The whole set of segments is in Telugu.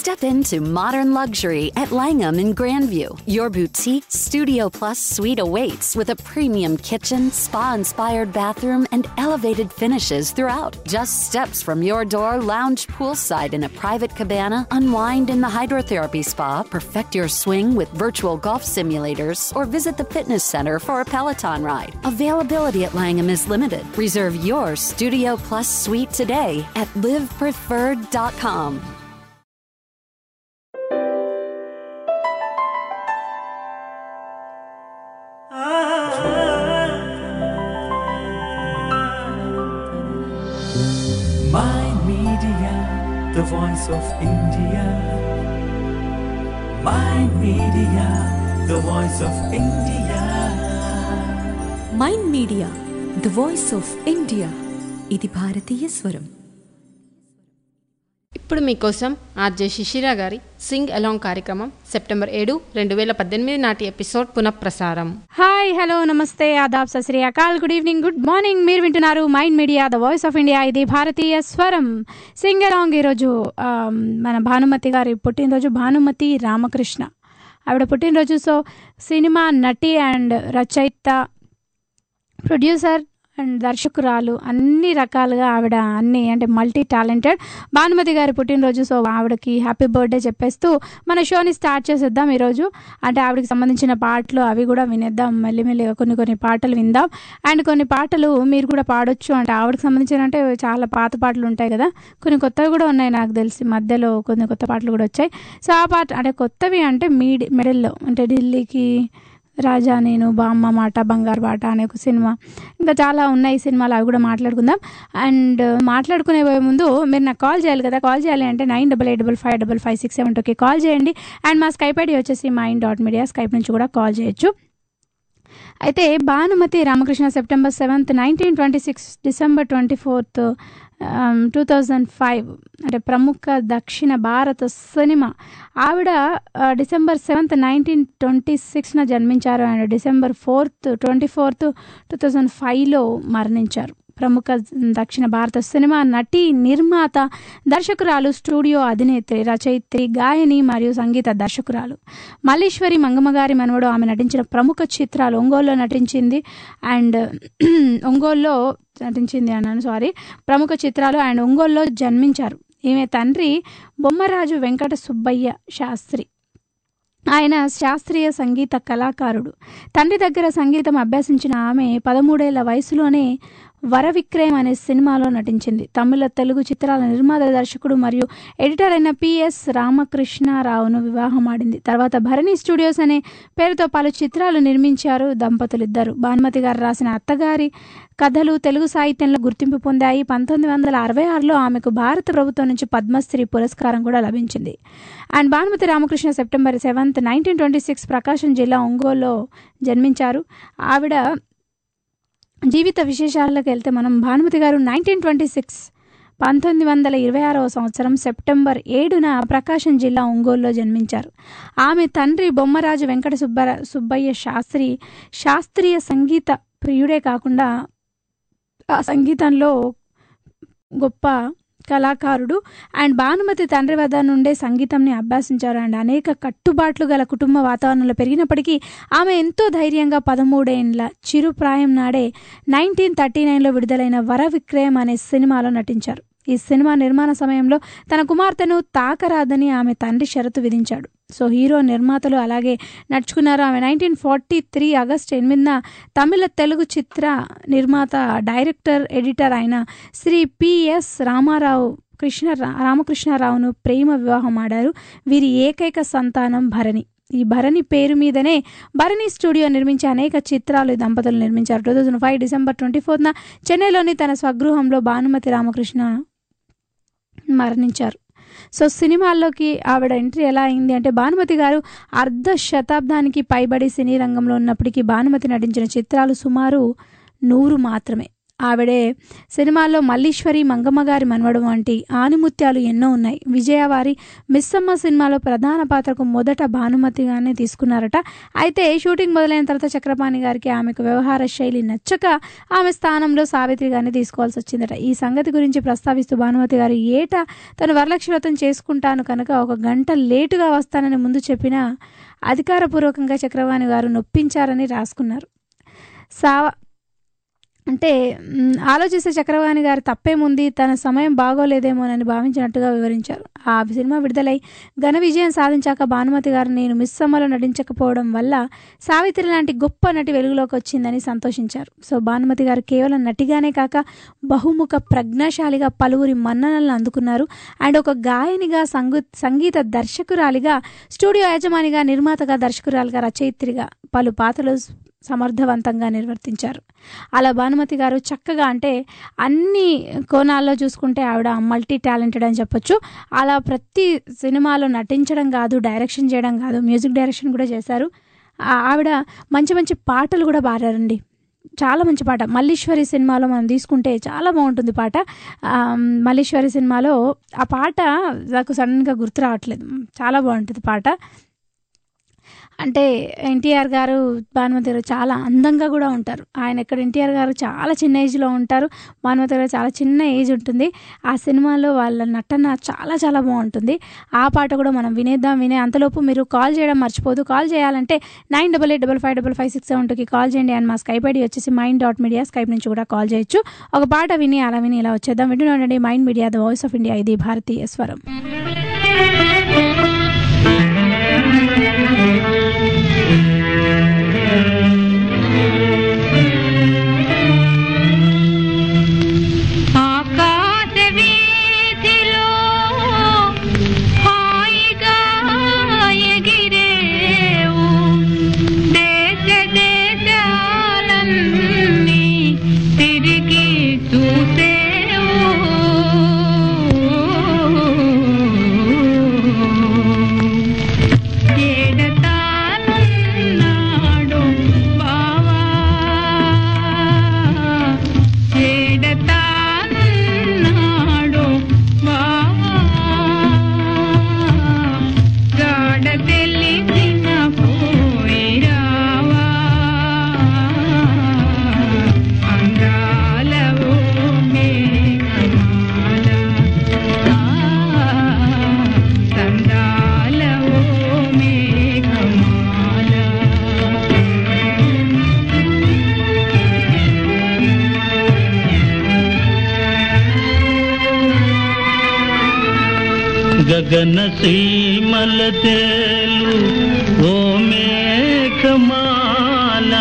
Step into modern luxury at Langham in Grandview. Your boutique Studio Plus suite awaits with a premium kitchen, spa inspired bathroom, and elevated finishes throughout. Just steps from your door, lounge poolside in a private cabana, unwind in the hydrotherapy spa, perfect your swing with virtual golf simulators, or visit the fitness center for a Peloton ride. Availability at Langham is limited. Reserve your Studio Plus suite today at livepreferred.com. My Media, the voice of India. My Media, the voice of India. Mind media the voice of India ఇది భారతీయ స్వరం ఇప్పుడు మీకోసం ఆర్జే శిశిర గారి సింగ్ అలాంగ్ కార్యక్రమం సెప్టెంబర్ ఏడు రెండు వేల పద్దెనిమిది నాటి ఎపిసోడ్ పునఃప్రసారం హాయ్ హలో నమస్తే ఆదాబ్ సశ్రీ అకాల్ గుడ్ ఈవినింగ్ గుడ్ మార్నింగ్ మీరు వింటున్నారు Mind media the voice of India ఇది భారతీయ స్వరం సింగ్ అలాంగ్ ఈరోజు ఆమ్, మన భానుమతి గారి పుట్టినరోజు భానుమతి రామకృష్ణ ఆవిడ పుట్టినరోజు సో సినిమా నటి అండ్ రచయిత ప్రొడ్యూసర్ అండ్ దర్శకురాలు అన్ని రకాలుగా ఆవిడ అన్ని అంటే మల్టీ టాలెంటెడ్ భానుమతి గారి పుట్టినరోజు సో ఆవిడకి హ్యాపీ బర్త్డే చెప్పేస్తూ మన షోని స్టార్ట్ చేసేద్దాం ఈరోజు అంటే ఆవిడకి సంబంధించిన పాటలు అవి కూడా వినేద్దాం మెల్లిమెల్లిగా కొన్ని కొన్ని పాటలు విందాం అండ్ కొన్ని పాటలు మీరు కూడా పాడొచ్చు అంటే ఆవిడకి సంబంధించిన అంటే చాలా పాత పాటలు ఉంటాయి కదా కొన్ని కొత్తవి కూడా ఉన్నాయి నాకు తెలిసి మధ్యలో కొన్ని కొత్త పాటలు కూడా వచ్చాయి సో ఆ పాట అంటే కొత్తవి అంటే మీడి మిడిల్లో అంటే ఢిల్లీకి రాజా నేను బామ్మ మాట బంగారు బాట అనే ఒక సినిమా ఇంకా చాలా ఉన్నాయి సినిమాలు అవి కూడా మాట్లాడుకుందాం అండ్ మాట్లాడుకునే పోయే ముందు మీరు నాకు కాల్ చేయాలి కదా కాల్ చేయాలి అంటే nine double eight double five double five six seven టూకి కాల్ చేయండి అండ్ మా స్కైప్ ఐడి వచ్చేసి మైండ్ డాట్ మీడియా స్కైప్ నుంచి కూడా కాల్ చేయొచ్చు అయితే Bhanumathi Ramakrishna September seventh nineteen twenty six December twenty fourth two thousand five అంటే ప్రముఖ దక్షిణ భారత సినిమా ఆవిడ ఆ, డిసెంబర్ సెవెంత్ నైన్టీన్ ట్వంటీ సిక్స్న జన్మించారు and December fourth twenty fourth two thousand ఫైవ్లో మరణించారు ప్రముఖ దక్షిణ భారత సినిమా నటి నిర్మాత దర్శకురాలు స్టూడియో అధినేత్రి రచయిత్రి గాయని మరియు సంగీత దర్శకురాలు మల్లీశ్వరి మంగమ్మగారి మనవడు ఆమె నటించిన ప్రముఖ చిత్రాలు ఒంగోలులో నటించింది అండ్ ఒంగోలులో నటించింది అన్నాను సారీ ప్రముఖ చిత్రాలు అండ్ ఒంగోలులో జన్మించారు ఈమె తండ్రి బొమ్మరాజు వెంకట సుబ్బయ్య శాస్త్రి ఆయన శాస్త్రీయ సంగీత కళాకారుడు తండ్రి దగ్గర సంగీతం అభ్యసించిన ఆమె పదమూడేళ్ల వయసులోనే వరవిక్రయం అనే సినిమాలో నటించింది తమిళ తెలుగు చిత్రాల నిర్మాత దర్శకుడు మరియు ఎడిటర్ అయిన పిఎస్ రామకృష్ణారావును వివాహం ఆడింది తర్వాత భరణి స్టూడియోస్ అనే పేరుతో పలు చిత్రాలు నిర్మించారు దంపతులు ఇద్దరు భానుమతి గారు రాసిన అత్తగారి కథలు తెలుగు సాహిత్యంలో గుర్తింపు పొందాయి పంతొమ్మిది వందల అరవై ఆరులో ఆమెకు భారత ప్రభుత్వం నుంచి పద్మశ్రీ పురస్కారం కూడా లభించింది and Bhanumathi Ramakrishna September seventh nineteen twenty six Prakasam జిల్లా ఒంగోలులో జన్మించారు ఆవిడ జీవిత విశేషాలకు వెళ్తే మనం భానుమతి గారు నైన్టీన్ ట్వంటీ సిక్స్ పంతొమ్మిది వందల ఇరవై ఆరవ సంవత్సరం సెప్టెంబర్ ఏడున ప్రకాశం జిల్లా ఒంగోలులో జన్మించారు ఆమె తండ్రి బొమ్మరాజు వెంకట సుబ్బర సుబ్బయ్య శాస్త్రి శాస్త్రీయ సంగీత ప్రియుడే కాకుండా ఆ సంగీతంలో గొప్ప కళాకారుడు అండ్ భానుమతి తండ్రి వద్ద నుండే సంగీతంని అభ్యసించారు అండ్ అనేక కట్టుబాట్లు గల కుటుంబ వాతావరణంలో పెరిగినప్పటికీ ఆమె ఎంతో ధైర్యంగా పదమూడేండ్ల చిరుప్రాయం నాడే నైన్టీన్ థర్టీ నైన్లో విడుదలైన వర విక్రయం అనే సినిమాలో నటించారు ఈ సినిమా నిర్మాణ సమయంలో తన కుమార్తెను తాకరాదని ఆమె తండ్రి షరతు విధించాడు సో హీరో నిర్మాతలు అలాగే నడుచుకున్నారు ఆమె నైన్టీన్ ఫార్టీ త్రీ ఆగస్ట్ ఎనిమిదిన తమిళ తెలుగు చిత్ర నిర్మాత డైరెక్టర్ ఎడిటర్ అయిన శ్రీ పిఎస్ రామారావు కృష్ణ రామకృష్ణారావును ప్రేమ వివాహం ఆడారు వీరి ఏకైక సంతానం భరణి ఈ భరణి పేరు మీదనే భరణి స్టూడియో నిర్మించి అనేక చిత్రాలు ఈ దంపతులు నిర్మించారు two thousand five December twenty ఫోర్త్న చెన్నైలోని తన స్వగృహంలో భానుమతి రామకృష్ణ మరణించారు సో సినిమాల్లోకి ఆవిడ ఎంట్రీ ఎలా అయింది అంటే భానుమతి గారు అర్ధ శతాబ్దానికి పైబడి సినీ రంగంలో ఉన్నప్పటికీ భానుమతి నటించిన చిత్రాలు సుమారు నూరు మాత్రమే ఆవిడే సినిమాల్లో మల్లీశ్వరి మంగమ్మ గారి మనవడు వంటి ఆనిముత్యాలు ఎన్నో ఉన్నాయి విజయవారి మిస్సమ్మ సినిమాలో ప్రధాన పాత్రకు మొదట భానుమతిగానే తీసుకున్నారట అయితే షూటింగ్ మొదలైన తర్వాత చక్రపాణి గారికి ఆమెకు వ్యవహార శైలి నచ్చక ఆమె స్థానంలో సావిత్రి గారిని తీసుకోవాల్సి వచ్చిందట ఈ సంగతి గురించి ప్రస్తావిస్తూ భానుమతి గారు ఏటా తను వరలక్ష్మి వ్రతం చేసుకుంటాను కనుక ఒక గంట లేటుగా వస్తానని ముందు చెప్పిన అధికారపూర్వకంగా చక్రపాణి గారు నొప్పించారని రాసుకున్నారు సావ అంటే మ్, ఆలోచిస్తే చక్రవాణి గారు తప్పేముంది తన సమయం బాగోలేదేమోనని భావించినట్టుగా వివరించారు ఆ సినిమా విడుదలై ఘన విజయం సాధించాక భానుమతి గారు నేను మిస్ సమ్మలో నటించకపోవడం వల్ల సావిత్రి లాంటి గొప్ప నటి వెలుగులోకి వచ్చిందని సంతోషించారు సో భానుమతి గారు కేవలం నటిగానే కాక బహుముఖ ప్రజ్ఞాశాలిగా పలువురి మన్ననలను అందుకున్నారు అండ్ ఒక గాయనిగా సంగీ సంగీత దర్శకురాలిగా స్టూడియో యజమానిగా నిర్మాతగా దర్శకురాలిగా రచయిత్రిగా పలు పాత్రలు సమర్థవంతంగా నిర్వర్తించారు అలా భానుమతి గారు చక్కగా అంటే అన్ని కోణాల్లో చూసుకుంటే ఆవిడ మల్టీ టాలెంటెడ్ అని చెప్పొచ్చు అలా ప్రతి సినిమాలో నటించడం కాదు డైరెక్షన్ చేయడం కాదు మ్యూజిక్ డైరెక్షన్ కూడా చేశారు ఆ- ఆవిడ మంచి మంచి పాటలు కూడా పాడారండి చాలా మంచి పాట మల్లీశ్వరి సినిమాలో మనం తీసుకుంటే చాలా బాగుంటుంది పాట ఆ, మల్లీశ్వరి సినిమాలో ఆ పాట నాకు సడన్గా గుర్తు రావట్లేదు చాలా బాగుంటుంది పాట అంటే ఎన్టీఆర్ గారు భానుమతి గారు చాలా అందంగా కూడా ఉంటారు ఆయన ఇక్కడ ఎన్టీఆర్ గారు చాలా చిన్న ఏజ్లో ఉంటారు భానుమతి గారు చాలా చిన్న ఏజ్ ఉంటుంది ఆ సినిమాలో వాళ్ళ నటన చాలా చాలా బాగుంటుంది ఆ పాట కూడా మనం వినేద్దాం వినే అంతలోపు మీరు కాల్ చేయడం మర్చిపోదు కాల్ చేయాలంటే nine double eight double five double five six seven టూకి కాల్ చేయండి అండ్ మా స్కైప్ ఐడి వచ్చేసి మైండ్ డాట్ మీడియా స్కైప్ నుంచి కూడా కాల్ చేయొచ్చు ఒక పాట విని అలా విని ఇలా వచ్చేద్దాం వింటూనే ఉండండి mind media the voice of India ఇది భారతీయ స్వరం ఆకాశ వీధిలో హాయిగా ఎగిరేవు దేశ దేశాలన్నీ తిరిగి చూసేవు ఏడతానున్నాడు బావా ఏడతానున్నాడు బావా గాఢ తెలిసిన పోయిరావా అందాల ఓ మేఘమాల సందాల ఓ మేఘమాల గగన సీమల తేలు ఓ మేఘమాల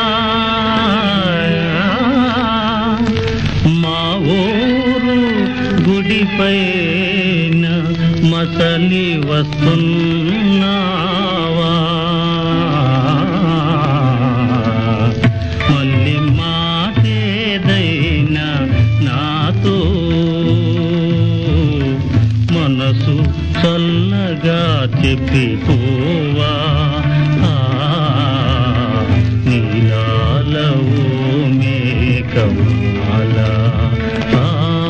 మా ఊరు గుడిపైన మసలి వస్తున్నావా మళ్ళీ మాటేదైనా నాతో మనసు చల్లగా చెప్పిపోవా ఆ, నీలాల ఓ మేఘమాల ఆ,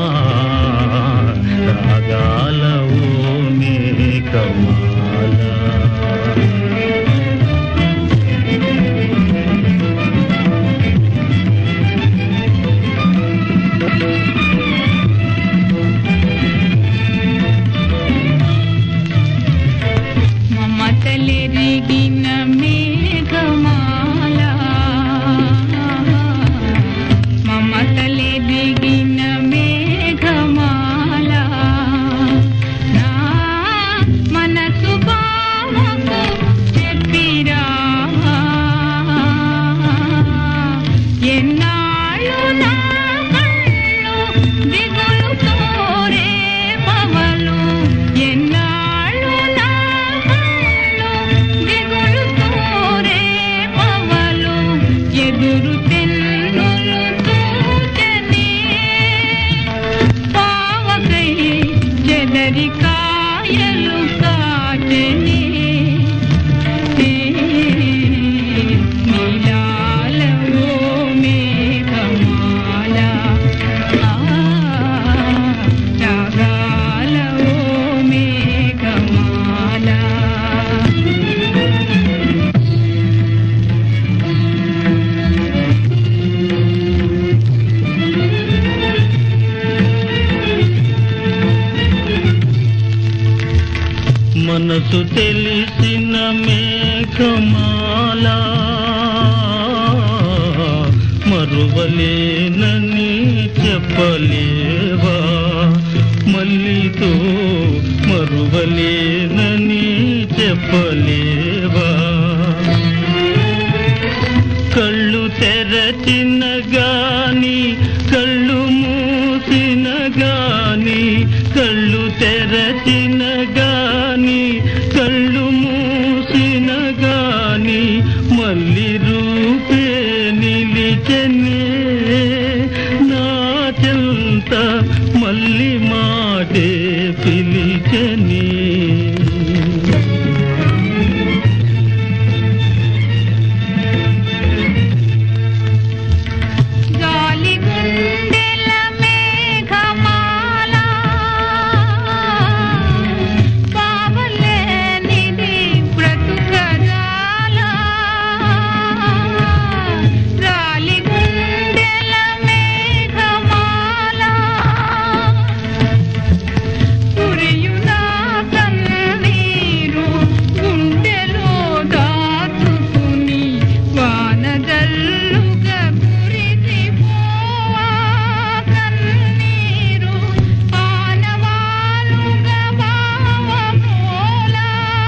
రాగాల ఓ మేఘమాల మమతలెరిగిన మేఘమాల మమతలెరిగిన మేఘమాల నా మనసు బావకు చెప్పిరా ఎన్నాళ్ళు నా కళ్ళు దిగులుతో రేపవలు ఎన్నాళ్ళు నా కళ్ళు దిగులుతో రేపవలు ఎదురు తెన్నులు చూచని పావకై చెదరి కాయలు కాచెను మనసు తెలిసిన మేఘమాల మరువలేనని చెప్పలేవా మల్లితో మరువలేనని చెప్పలేవా కళ్ళు తెరచిన గాని కళ్ళు మూసిన గాని కళ్ళు తెరచిన గాని కళ్ళు మూసిన గాని మళ్ళీ రూపే నిలిచనే నా చెంత మళ్ళీ మాటే పిలిచని గాలి గుండెల మేఘమాల పావలేనిది బ్రతుకజాల గాలి గుండెల మేఘమాల కురియునా కన్నీరు గుండెలో దాచుకుని వానదల్లుగా కురిసిపోవా కన్నీరు ఆనవాలుగా భావమూలా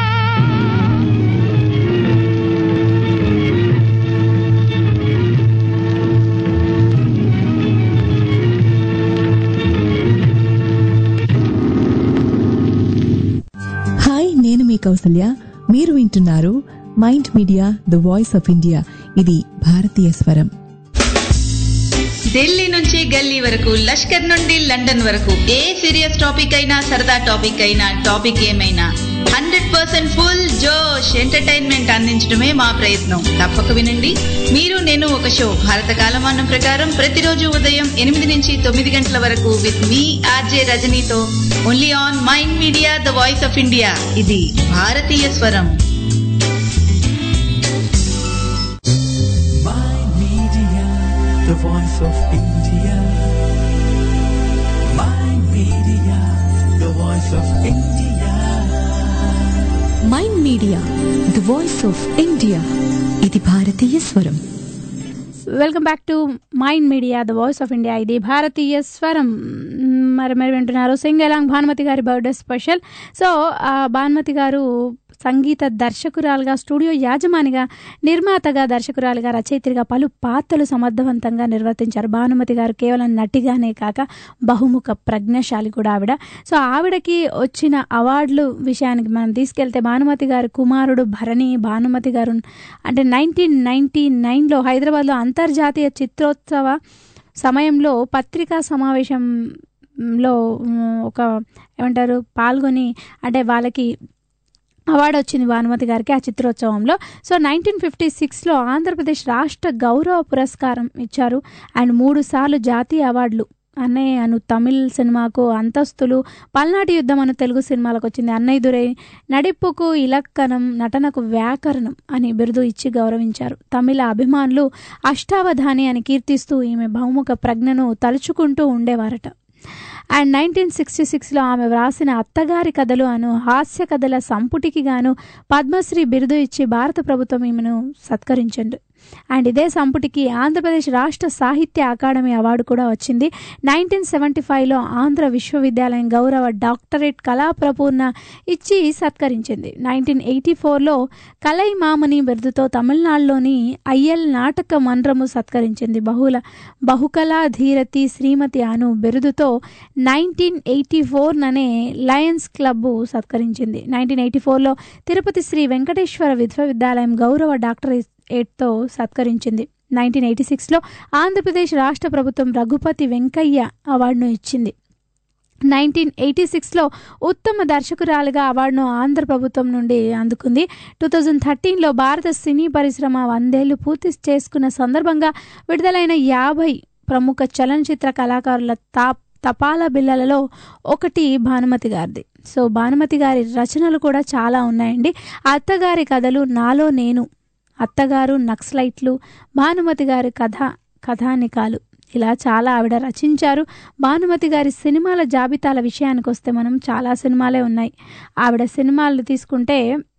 హాయ్ నేను మీ కౌసల్య మీరు వింటున్నారు Mind media the voice of India ఇది భారతీయ స్వరం ఢిల్లీ నుంచి గల్లీ వరకు లష్కర్ నుండి లండన్ వరకు ఏ సీరియస్ టాపిక్ అయినా సరదా టాపిక్ అయినా టాపిక్ ఏమైనా హండ్రెడ్ పర్సెంట్ ఫుల్ జోష్ ఎంటర్టైన్మెంట్ అందించడమే మా ప్రయత్నం తప్పక వినండి మీరు నేను ఒక షో భారత కాలమానం ప్రకారం ప్రతిరోజు ఉదయం ఎనిమిది నుంచి తొమ్మిది గంటల వరకు విత్ మీ ఆర్జే రజనీతో only on Mind media the voice of India ఇది భారతీయ స్వరం My Media, the voice of India. My Media, the voice of India. Mind Media the voice of India ఇది భారతీయ స్వరం welcome back to mind media the voice of India ఇది భారతీయ స్వరం మ్, మరి మీరు వింటున్నారు సింగలాంగ్ భానుమతి గారి బర్త్డే స్పెషల్ సో ఆ భానుమతి గారు సంగీత దర్శకురాలుగా స్టూడియో యాజమానిగా నిర్మాతగా దర్శకురాలుగా రచయిత్రిగా పలు పాత్రలు సమర్థవంతంగా నిర్వర్తించారు భానుమతి గారు కేవలం నటిగానే కాక బహుముఖ ప్రజ్ఞశాలి కూడా ఆవిడ సో ఆవిడకి వచ్చిన అవార్డులు విషయానికి మనం తీసుకెళ్తే భానుమతి గారి కుమారుడు భరణి భానుమతి గారు అంటే నైన్టీన్ నైన్టీ నైన్లో హైదరాబాద్లో అంతర్జాతీయ చిత్రోత్సవ సమయంలో పత్రికా సమావేశంలో ఉమ్, ఒక ఏమంటారు పాల్గొని అంటే వాళ్ళకి అవార్డు వచ్చింది భానుమతి గారికి ఆ చిత్రోత్సవంలో సో నైన్టీన్ ఫిఫ్టీ సిక్స్లో ఆంధ్రప్రదేశ్ రాష్ట్ర గౌరవ పురస్కారం ఇచ్చారు అండ్ మూడు సార్లు జాతీయ అవార్డులు అన్నయ్య అను తమిళ్ సినిమాకు అంతస్తులు పల్నాటి యుద్ధం అను తెలుగు సినిమాలకు వచ్చింది అన్నయ్య దురై నడిప్పుకు ఇలక్కనం నటనకు వ్యాకరణం అని బిరుదు ఇచ్చి గౌరవించారు తమిళ అభిమానులు అష్టావధాని అని కీర్తిస్తూ ఈమె బహుముఖ ప్రజ్ఞను తలుచుకుంటూ ఉండేవారట అండ్ నైన్టీన్ సిక్స్టీ సిక్స్లో ఆమె వ్రాసిన అత్తగారి కథలు అను హాస్య కథల సంపుటికి గాను పద్మశ్రీ బిరుదు ఇచ్చి భారత ప్రభుత్వం ఈమెను సత్కరించండు అండ్ ఇదే సంపుటికి ఆంధ్రప్రదేశ్ రాష్ట్ర సాహిత్య అకాడమీ అవార్డు కూడా వచ్చింది నైన్టీన్ సెవెంటీ ఫైవ్లో ఆంధ్ర విశ్వవిద్యాలయం గౌరవ డాక్టరేట్ కళాప్రపూర్ణ ఇచ్చి సత్కరించింది నైన్టీన్ ఎయిటీ ఫోర్లో కలైమామని బిరుదుతో తమిళనాడులోని అయ్యల్ నాటక మండ్రము సత్కరించింది బహుళ బహుకళా ధీరతి శ్రీమతి అను బిరుదుతో నైన్టీన్ ఎయిటీ ఫోర్ ననే లయన్స్ క్లబ్ సత్కరించింది నైన్టీన్ ఎయిటీ ఫోర్లో తిరుపతి శ్రీ వెంకటేశ్వర విశ్వవిద్యాలయం గౌరవ డాక్టరేట్తో సత్కరించింది నైన్టీన్ ఎయిటీ సిక్స్లో ఆంధ్రప్రదేశ్ రాష్ట్ర ప్రభుత్వం రఘుపతి వెంకయ్య అవార్డును ఇచ్చింది నైన్టీన్ ఎయిటీ సిక్స్లో ఉత్తమ దర్శకురాలుగా అవార్డును ఆంధ్ర ప్రభుత్వం నుండి అందుకుంది టూ థౌజండ్ థర్టీన్లో భారత సినీ పరిశ్రమ వందేళ్లు పూర్తి చేసుకున్న సందర్భంగా విడుదలైన యాభై ప్రముఖ చలనచిత్ర కళాకారుల తాప్ తపాలా బిళ్ళలలో ఒకటి భానుమతి గారిది సో భానుమతి గారి రచనలు కూడా చాలా ఉన్నాయండి అత్తగారి కథలు నాలో నేను అత్తగారు నక్సలైట్లు భానుమతి గారి కథ కథానికాలు ఇలా చాలా ఆవిడ రచించారు భానుమతి గారి సినిమాల జాబితాల విషయానికి వస్తే మనం చాలా సినిమాలే ఉన్నాయి ఆవిడ సినిమాలు తీసుకుంటే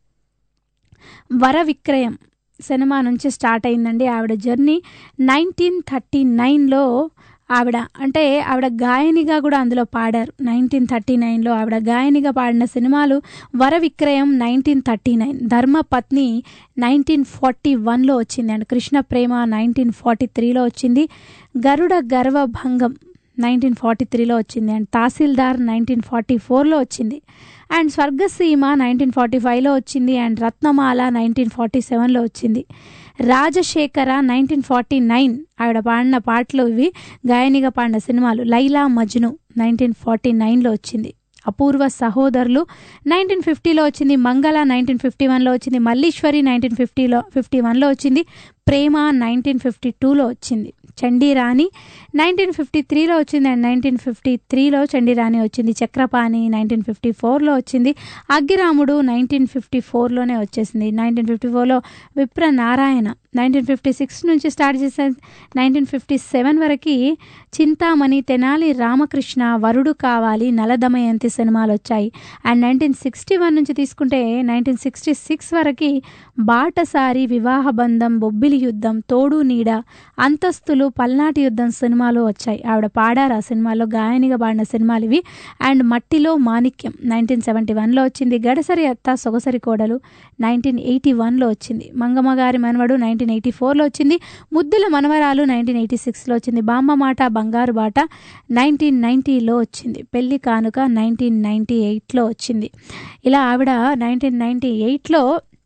వర విక్రయం సినిమా నుంచి స్టార్ట్ అయిందండి ఆవిడ జర్నీ నైన్టీన్ థర్టీ నైన్లో ఆవిడ అంటే ఆవిడ గాయనిగా కూడా అందులో పాడారు నైన్టీన్ థర్టీ నైన్లో ఆవిడ గాయనిగా పాడిన సినిమాలు Vara Vikrayam nineteen thirty nine Dharmapatni nineteen forty వన్లో వచ్చింది and Krishna Prema nineteen forty త్రీలో వచ్చింది గరుడ గర్వభంగం నైన్టీన్ ఫార్టీ త్రీలో వచ్చింది అండ్ తహసీల్దార్ నైన్టీన్ ఫార్టీ ఫోర్లో వచ్చింది అండ్ స్వర్గసీమ నైన్టీన్ ఫార్టీ ఫైవ్లో వచ్చింది అండ్ రత్నమాల నైన్టీన్ ఫార్టీ సెవెన్లో వచ్చింది రాజశేఖర నైన్టీన్ ఫార్టీ నైన్ ఆవిడ పాడిన పాటలు ఇవి గాయనిగా పాడిన సినిమాలు లైలా మజ్ను నైన్టీన్ ఫార్టీ నైన్లో వచ్చింది అపూర్వ సహోదరులు నైన్టీన్ ఫిఫ్టీలో వచ్చింది మంగళ నైన్టీన్ ఫిఫ్టీ వన్లో వచ్చింది మల్లీశ్వరి నైన్టీన్ ఫిఫ్టీలో ఫిఫ్టీ వన్లో వచ్చింది ప్రేమ నైన్టీన్ ఫిఫ్టీ టూలో వచ్చింది చండీరాణి నైన్టీన్ ఫిఫ్టీ త్రీలో వచ్చింది అండ్ నైన్టీన్ ఫిఫ్టీ త్రీలో చండీరాణి వచ్చింది చక్రపాణి నైన్టీన్ ఫిఫ్టీ ఫోర్లో వచ్చింది అగ్గిరాముడు నైన్టీన్ ఫిఫ్టీ ఫోర్లోనే వచ్చేసింది నైన్టీన్ ఫిఫ్టీ ఫోర్లో Vipra Narayana nineteen fifty six నుంచి స్టార్ట్ చేసే నైన్టీన్ ఫిఫ్టీ సెవెన్ వరకు చింతామణి తెనాలి రామకృష్ణ వరుడు కావాలి నలదమయంతి సినిమాలు వచ్చాయి అండ్ నైన్టీన్ సిక్స్టీ వన్ నుంచి తీసుకుంటే నైన్టీన్ సిక్స్టీ సిక్స్ వరకు బాటసారి వివాహ బంధం బొబ్బిలి యుద్ధం తోడు నీడ అంతస్తులు పల్నాటి యుద్ధం సినిమాలు వచ్చాయి ఆవిడ పాడారు ఆ సినిమాలో గాయనిగా పాడిన సినిమాలు ఇవి అండ్ మట్టిలో మాణిక్యం నైన్టీన్ సెవెంటీ వన్లో వచ్చింది గడసరి అత్త సొగసరి కోడలు నైన్టీన్ ఎయిటీ వన్లో వచ్చింది మంగమ్మ గారి మనవడు నైన్టీన్ ఎయిటీ ఫోర్లో వచ్చింది ముద్దుల మనవరాలు నైన్టీన్ ఎయిటీ సిక్స్లో వచ్చింది బామ్మ మాట బంగారు బాట నైన్టీన్ నైంటీలో వచ్చింది పెళ్లి కానుక నైన్టీన్ నైంటీ ఎయిట్లో వచ్చింది ఇలా ఆవిడ నైన్టీన్ నైంటీ ఎయిట్లో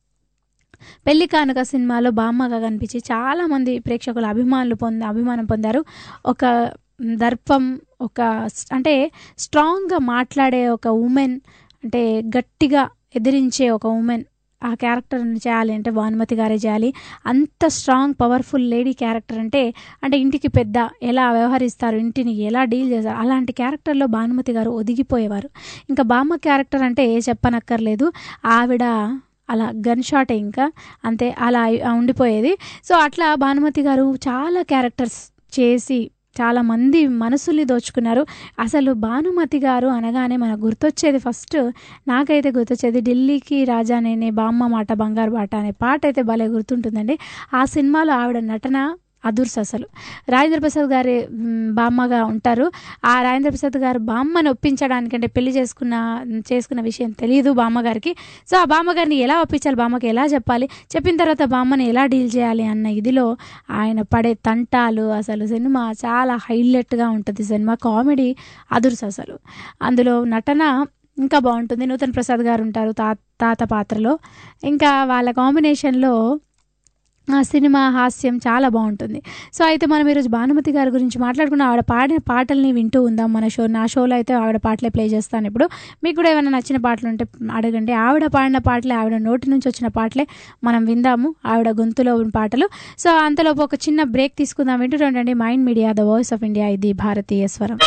పెళ్లి కానుక సినిమాలో బామ్మగా కనిపించి చాలామంది ప్రేక్షకులు అభిమానులు పొంది అభిమానం పొందారు ఒక దర్పం ఒక స్- అంటే స్ట్రాంగ్గా మాట్లాడే ఒక ఉమెన్ అంటే గట్టిగా ఎదిరించే ఒక ఉమెన్ ఆ క్యారెక్టర్ని చేయాలి అంటే భానుమతి గారే చేయాలి అంత స్ట్రాంగ్ పవర్ఫుల్ లేడీ క్యారెక్టర్ అంటే అంటే ఇంటికి పెద్ద ఎలా వ్యవహరిస్తారు ఇంటిని ఎలా డీల్ చేస్తారు అలాంటి క్యారెక్టర్లో భానుమతి గారు ఒదిగిపోయేవారు ఇంకా బామ్మ క్యారెక్టర్ అంటే చెప్పనక్కర్లేదు ఆవిడ అలా గన్ షాట్ ఇంకా అంతే అలా అయి- ఉండిపోయేది సో అట్లా భానుమతి గారు చాలా క్యారెక్టర్స్ చేసి చాలా మంది మనసుల్ని దోచుకున్నారు అసలు భానుమతి గారు అనగానే మనకు గుర్తొచ్చేది ఫస్ట్ నాకైతే గుర్తొచ్చేది ఢిల్లీకి రాజా నేనే బామ్మ మాట బంగారు బాట అనే పాట అయితే భలే గుర్తుంటుందండి ఆ సినిమాలో ఆవిడ నటన అదుర్స్ అసలు రాజేంద్ర ప్రసాద్ గారి మ్, బామ్మగా ఉంటారు ఆ రాజేంద్ర ప్రసాద్ గారు బామ్మని ఒప్పించడానికి అంటే పెళ్లి చేసుకున్న చేసుకున్న విషయం తెలియదు బామ్మగారికి సో ఆ బామ్మగారిని ఎలా ఒప్పించాలి బామ్మకి ఎలా చెప్పాలి చెప్పిన తర్వాత బామ్మని ఎలా డీల్ చేయాలి అన్న ఇదిలో ఆయన పడే తంటాలు అసలు సినిమా చాలా హైలైట్గా ఉంటుంది సినిమా కామెడీ అదుర్స్ అసలు అందులో నటన ఇంకా బాగుంటుంది నూతన్ ప్రసాద్ గారు ఉంటారు తా తాత పాత్రలో ఇంకా వాళ్ళ కాంబినేషన్లో ఆ సినిమా హాస్యం చాలా బాగుంటుంది సో అయితే మనం ఈరోజు భానుమతి గారి గురించి మాట్లాడుకున్న ఆవిడ పాడిన పాటల్ని వింటూ ఉందాం మన షో నా షోలో అయితే ఆవిడ పాటలే ప్లే చేస్తాను ఇప్పుడు మీకు కూడా ఏమైనా నచ్చిన పాటలు ఉంటే అడగండి ఆవిడ పాడిన పాటలే ఆవిడ నోటి నుంచి వచ్చిన పాటలే మనం విందాము ఆవిడ గొంతులో ఉన్న పాటలు సో అంతలోపు ఒక చిన్న బ్రేక్ తీసుకుందాం వింటూ ఉండండి mind media the voice of India ఇది భారతీయ స్వరం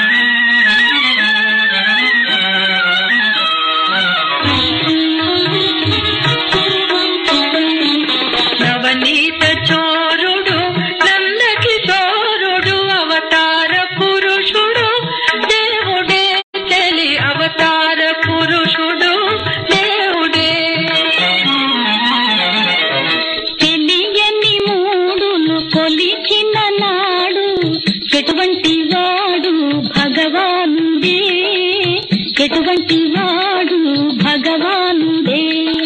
నవనీత చోరుడు నందకిశోరుడు అవతార పురుషుడు దేవుడే తెలి అవతార పురుషుడు దేవుడే తెలియని మూడును కొలిచిన నాడు ఎటువంటి వాడు భగవానుడే ఎటువంటి వాడు భగవానుడే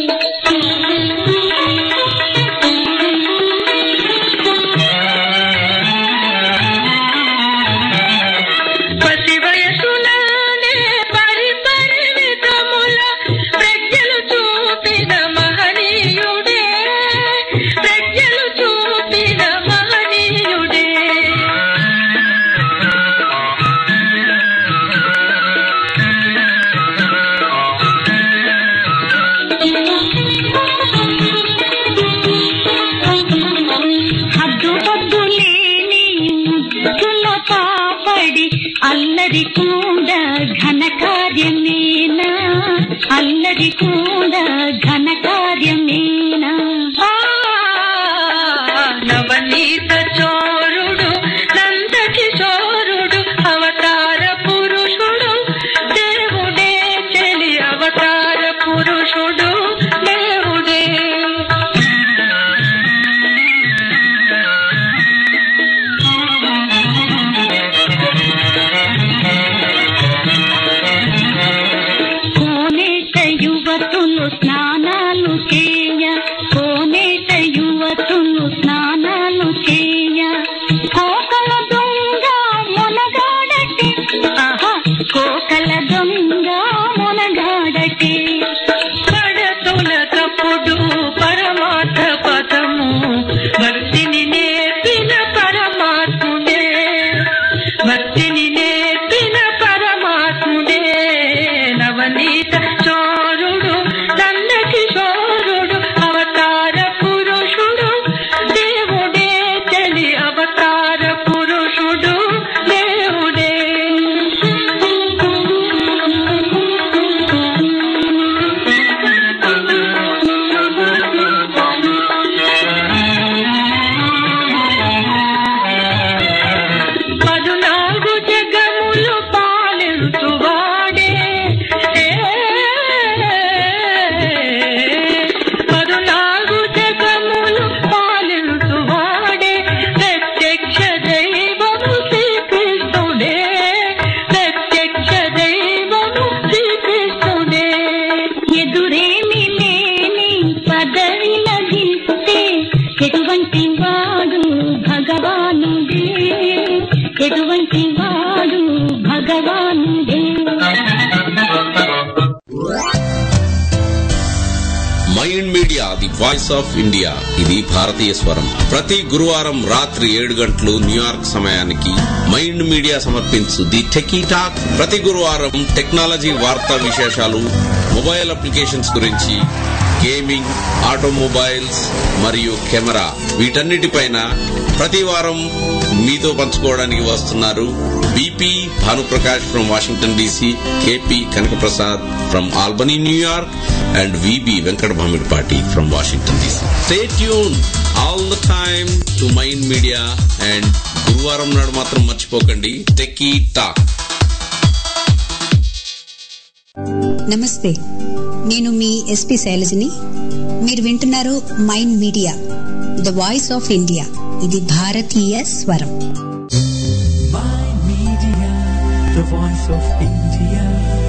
పసి వయసులోనే పరి పరిమితముల ప్రజ్ఞలు చూపిన మహనీయుడే ప్రజ్ఞలు చూపిన మహనీయుడే హద్దు హద్దు లేని ముద్దుల కాపడి అల్లరి కూడా ఘన కార్యమేనా అల్లరి కూడా ఘన కార్యమేనా ఆ, నవనీత చోరుడు నంద ఎదురేమి లేని పదవి లభిస్తే ఎటువంటి వాడు భగవానుడే ఎటువంటి వాడు భగవానుడే Mind Media the voice of India ఇది భారతీయ స్వరం ప్రతి గురువారం రాత్రి ఏడు గంటలు న్యూయార్క్ సమయానికి మైండ్ మీడియా సమర్పించు ది టెకీ టాక్ ప్రతి గురువారం టెక్నాలజీ వార్తా విశేషాలు మొబైల్ అప్లికేషన్స్ గురించి గేమింగ్ ఆటోమొబైల్స్ మరియు కెమెరా వీటన్నిటిపైన ప్రతి వారం మీతో పంచుకోవడానికి వస్తున్నారు BP Bhanuprakash from Washington DC KP Kanakaprasad from Albany New York and VB Venkata Bhamidipati from Washington DC stay tuned all the time to mind Media and గురువారం నాడు మాత్రం మర్చిపోకండి టెకీ టాక్ నమస్తే నేను మీ ఎస్పి శైలజని మీరు వింటున్నారు Mind media the voice of India ఇది భారతీయ స్వరం the voice of India.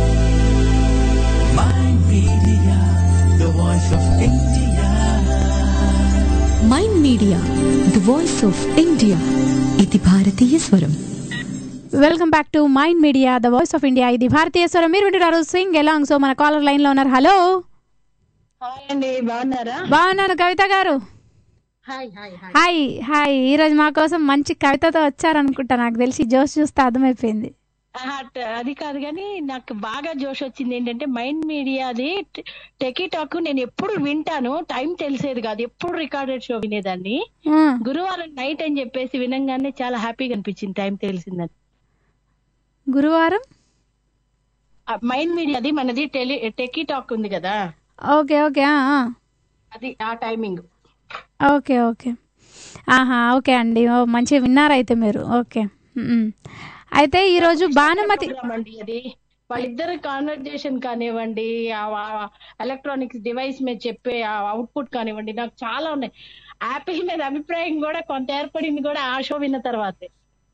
My media, the voice of India. Mind Media the voice of India ఇది భారతీయ స్వరం welcome back to mind media the voice of India ఇది భారతీయ స్వరం మీరు వింటున్నారు సింగ్ ఎలాంగ్ సో మన కాలర్ లైన్ లో ఉన్నారు హలో అండి బాగున్నారా బాగున్నాను Kavitha garu hi hi hi hi hi ఈ రోజు మా కోసం మంచి కవితతో వచ్చారనుకుంటా నాకు తెలిసి జోష్ చూస్తే అర్థమైపోయింది ఆహా, ట- అది కాదు కానీ నాకు బాగా జోష్ వచ్చింది ఏంటంటే మైండ్ మీడియాది టెకీ టాక్ నేను ఎప్పుడు వింటాను టైం తెలిసేది కాదు ఎప్పుడు రికార్డెడ్ షో వినేదాన్ని ఆ, గురువారం నైట్ అని చెప్పేసి వినంగానే చాలా హ్యాపీగా అనిపించింది టైం తెలిసిందని గురువారం మైండ్ మీడియాది మనది టెలి టెకీ టాక్ ఉంది కదా ఓకే ఓకే ఆ, ఆ. అది ఆ టైమింగ్ ఓకే ఓకే ఆహా ఓకే అండి ఓ మంచిగా విన్నారైతే మీరు ఓకే మ్మ్. అయితే ఈరోజు భానుమతి ప్రోగ్రామ్ అండి అది వాళ్ళిద్దరు కాన్వర్జేషన్ కానివ్వండి ఎలక్ట్రానిక్స్ డివైస్ మీద చెప్పే అవుట్పుట్ కానివ్వండి నాకు చాలా ఉన్నాయి యాపిల్ మీద అభిప్రాయం కూడా కొంత ఏర్పడింది కూడా ఆ షో విన్న తర్వాతే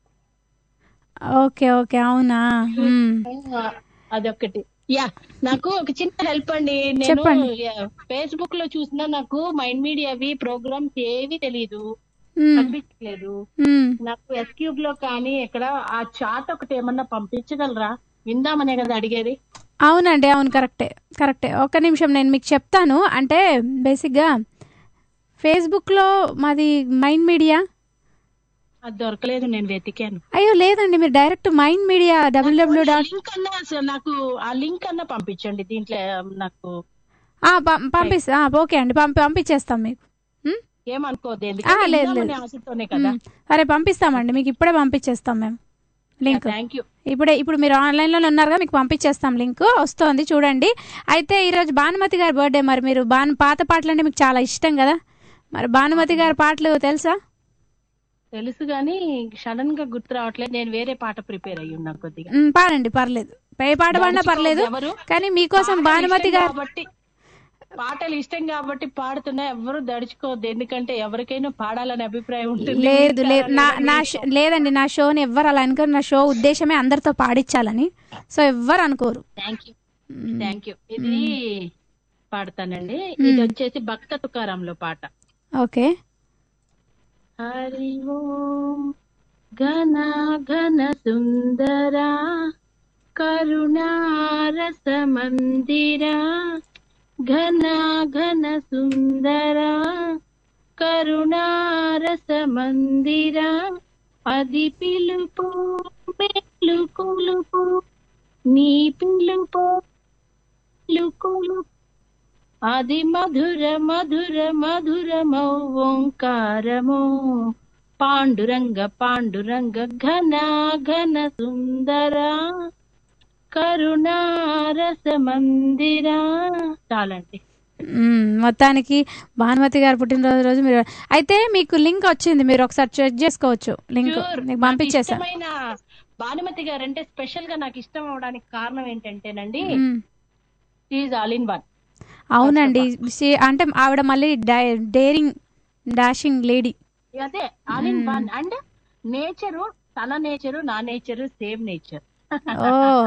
ఓకే ఓకే అవునా మ్మ్. అదొకటి యా నాకు ఒక చిన్న హెల్ప్ అండి నేను చెప్పండి. ఫేస్బుక్ లో చూసినా నాకు మైండ్ మీడియావి ప్రోగ్రామ్స్ ఏవి తెలియదు మ్మ్. కనిపించలేదు మ్మ్. నాకు ఎస్క్యూబ్ లో కానీ ఎక్కడ ఆ చాట్ ఒకటి ఏమన్నా పంపించగలరా విందామనే కదా అడిగేది అవునండి అవును కరెక్టే కరెక్టే ఒక్క నిమిషం నేను మీకు చెప్తాను అంటే బేసిక్గా ఫేస్బుక్లో మాది మైండ్ మీడియా అది దొరకలేదు నేను వెతికాను అయ్యో లేదండి మీరు direct Mind Media WW dot link అన్నా అసలు నాకు ఆ లింక్ అన్నా పంపించండి దీంట్లో నాకు పంపిస్తా ఓకే అండి పంపి పంపించేస్తాం మీకు మ్? ఏమనుకోవద్దు ఆ, ఎందుకంటే లేదు విందామనే లేదు ఆశతోనే కదా మ్. సరే పంపిస్తామండి మీకు ఇప్పుడే పంపించేస్తాం మేము లింక్ థ్యాంక్ యూ ఇప్పుడే ఇప్పుడు మీరు ఆన్లైన్లో ఉన్నారుగా మీకు పంపించేస్తాం లింక్ వస్తోంది చూడండి అయితే ఈరోజు భానుమతి గారి బర్త్డే మరి మీరు భాను పాత పాటలు అంటే మీకు చాలా ఇష్టం కదా మరి భానుమతి గారి పాటలు తెలుసా తెలుసు కానీ సడన్ గా గుర్తు రావట్లేదు నేను వేరే పాట ప్రిపేర్ అయ్యి ఉన్నా కొద్దిగా మ్, పాడండి పర్లేదు ఏ పాట పాడినా పర్లేదు ఎవరు? కానీ మీకోసం పాటలు భానుమతి ఇష్టం గారు కాబట్టి పాటలు ఇష్టం కాబట్టి పాడుతున్నా ఎవరు దడుచుకోవద్దు ఎందుకంటే ఎవరికైనా పాడాలని అభిప్రాయం ఉంటుంది లేదు లేదు నా నా షో- లేదండి నా షోని ఎవ్వరు అలా అనుకోరు నా షో ఉద్దేశమే అందరితో పాడించాలని సో ఎవ్వరు అనుకోరు థ్యాంక్ యూ థ్యాంక్ యూ ఇది పాడతానండి ఇది వచ్చేసి భక్త తుకారంలో పాట ఓకే హరి ఓం ఘన ఘన సుందరా కరుణారస మందిరా ఘన ఘన సుందరా కరుణారస మందిరా అది పిలుపు మేలు కొలుపు నీ పిలుపు లుకులు అది మధుర మధుర మధురమౌ ఓంకారము పాండురంగ పాండురంగ ఘన ఘన సుందర కరుణారస మందిరా చాలండి మ్మ్. మొత్తానికి భానుమతి గారు పుట్టినరోజు రోజు మీరు అయితే మీకు లింక్ వచ్చింది మీరు ఒకసారి చెక్ చేసుకోవచ్చు లింక్ Sure. మీకు నాకు పంపించేసా ఇష్టమైన భానుమతి గారు అంటే స్పెషల్ గా నాకు ఇష్టం అవడానికి కారణం ఏంటంటేనండి hmm. Is all in one అవునండి she- అంటే ఆవిడ మళ్ళీ డేరింగ్ డాషింగ్ లేడీ అదే all in one and nature తన నేచరు నా నేచరు సేమ్ నేచర్ ఓ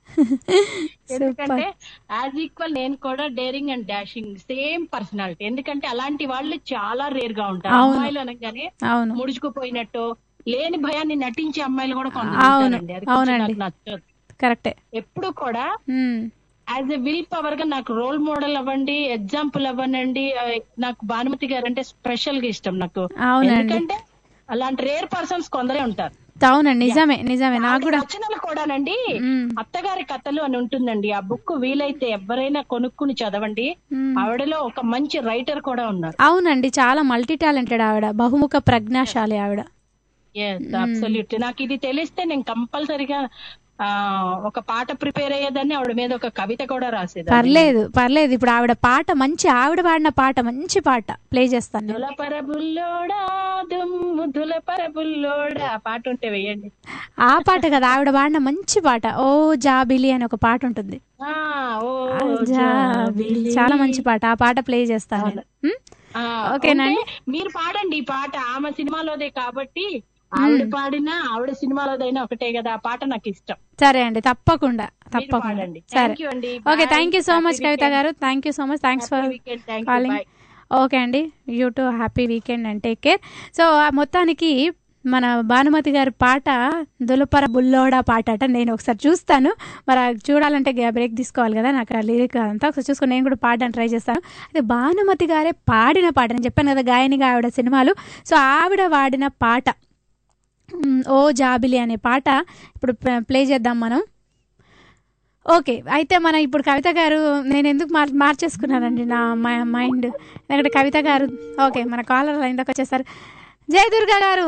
ఎందుకంటే యాజ్ ఈక్వల్ నేను కూడా daring and dashing same personality ఎందుకంటే అలాంటి వాళ్ళు చాలా రేర్ గా ఉంటారు అవును. అమ్మాయిలు అనగానే అవును. ముడుచుకుపోయినట్టు లేని భయాన్ని నటించే అమ్మాయిలు కూడా కొందరు అవును. ఉంటారండి. అది కొంచెం అవునండి. నాకు నచ్చదు కరెక్టే ఎప్పుడు కూడా um, as a will power గా నాకు రోల్ మోడల్ అవ్వండి ఎగ్జాంపుల్ అవ్వనండి ఆ, నాకు భానుమతి గారు అంటే స్పెషల్ గా ఇష్టం నాకు అవునండి. ఎందుకంటే అలాంటి రేర్ పర్సన్స్ కొందరే ఉంటారు అవునండి నిజమే నిజమే నాకు కూడా రచనలు కూడానండి అత్తగారి కథలు అని ఉంటుందండి ఆ బుక్ వీలైతే ఎవరైనా కొనుక్కుని చదవండి మ్మ్. ఆవిడలో ఒక మంచి రైటర్ కూడా ఉన్నారు అవునండి చాలా మల్టీ టాలెంటెడ్ ఆవిడ బహుముఖ ప్రజ్ఞాశాలి ఆవిడ అబ్సల్యూట్ నాకు ఇది తెలిస్తే నేను కంపల్సరిగా ఆ ఒక పాట ప్రిపేర్ అయ్యేదాన్ని ఆవిడ మీద ఒక కవిత కూడా రాసేదాన్ని పర్లేదు పర్లేదు ఇప్పుడు ఆవిడ పాట మంచి ఆవిడ పాడిన పాట మంచి పాట ప్లే చేస్తాను నేను. దులపర బుల్లోడా దుమ్ము దులపర బుల్లోడా ఆ పాట ఉంటే వేయండి ఆ పాట కదా ఆవిడ పాడిన మంచి పాట ఓ జాబిలి అని ఒక పాట ఉంటుంది ఆ, ఓ ఆ జాబిలి. చాలా మంచి పాట ఆ పాట ప్లే చేస్తాను నేను. ఉమ్? ఆ, ఓకేనా ఉంటే మీరు పాడండి ఈ పాట ఆమె సినిమాలోదే కాబట్టి ఆవిడ పాడినా ఆవిడ సినిమాలోదైనా ఒకటే కదా ఆ పాట నాకు ఇష్టం సరే అండి తప్పకుండా తప్పకుండా పాడండి. సరే Thank you అండి. Okay Bye. Thank you so Happy much Kavitha weekend. Garu thank you so much thanks for Happy weekend. Thank you. Calling Bye. Okay అండి you too happy weekend and take care so ఆ మొత్తానికి మన భానుమతి గారి పాట దులపర బుల్లోడా పాట అట నేను ఒకసారి చూస్తాను మరి అది చూడాలంటే బ్రేక్ తీసుకోవాలి కదా నాకు ఆ లిరిక్ అంతా ఒకసారి చూసుకొని నేను కూడా పాడడానికి ట్రై చేస్తాను అయితే భానుమతి గారే పాడిన పాట నేను చెప్పాను కదా గాయనిగా ఆవిడ సినిమాలు సో ఆవిడ వాడిన పాట మ్, ఓ జాబిలి అనే పాట ఇప్పుడు ప్ల- ప్లే చేద్దాం మనం ఓకే అయితే మన ఇప్పుడు కవిత గారు నేను ఎందుకు మార్ మార్చేసుకున్నానండి నా మై- మైండ్ ఎందుకంటే కవిత గారు ఓకే మన కాలర్ లైన్ దాకా వచ్చేసారు జయ దుర్గా గారు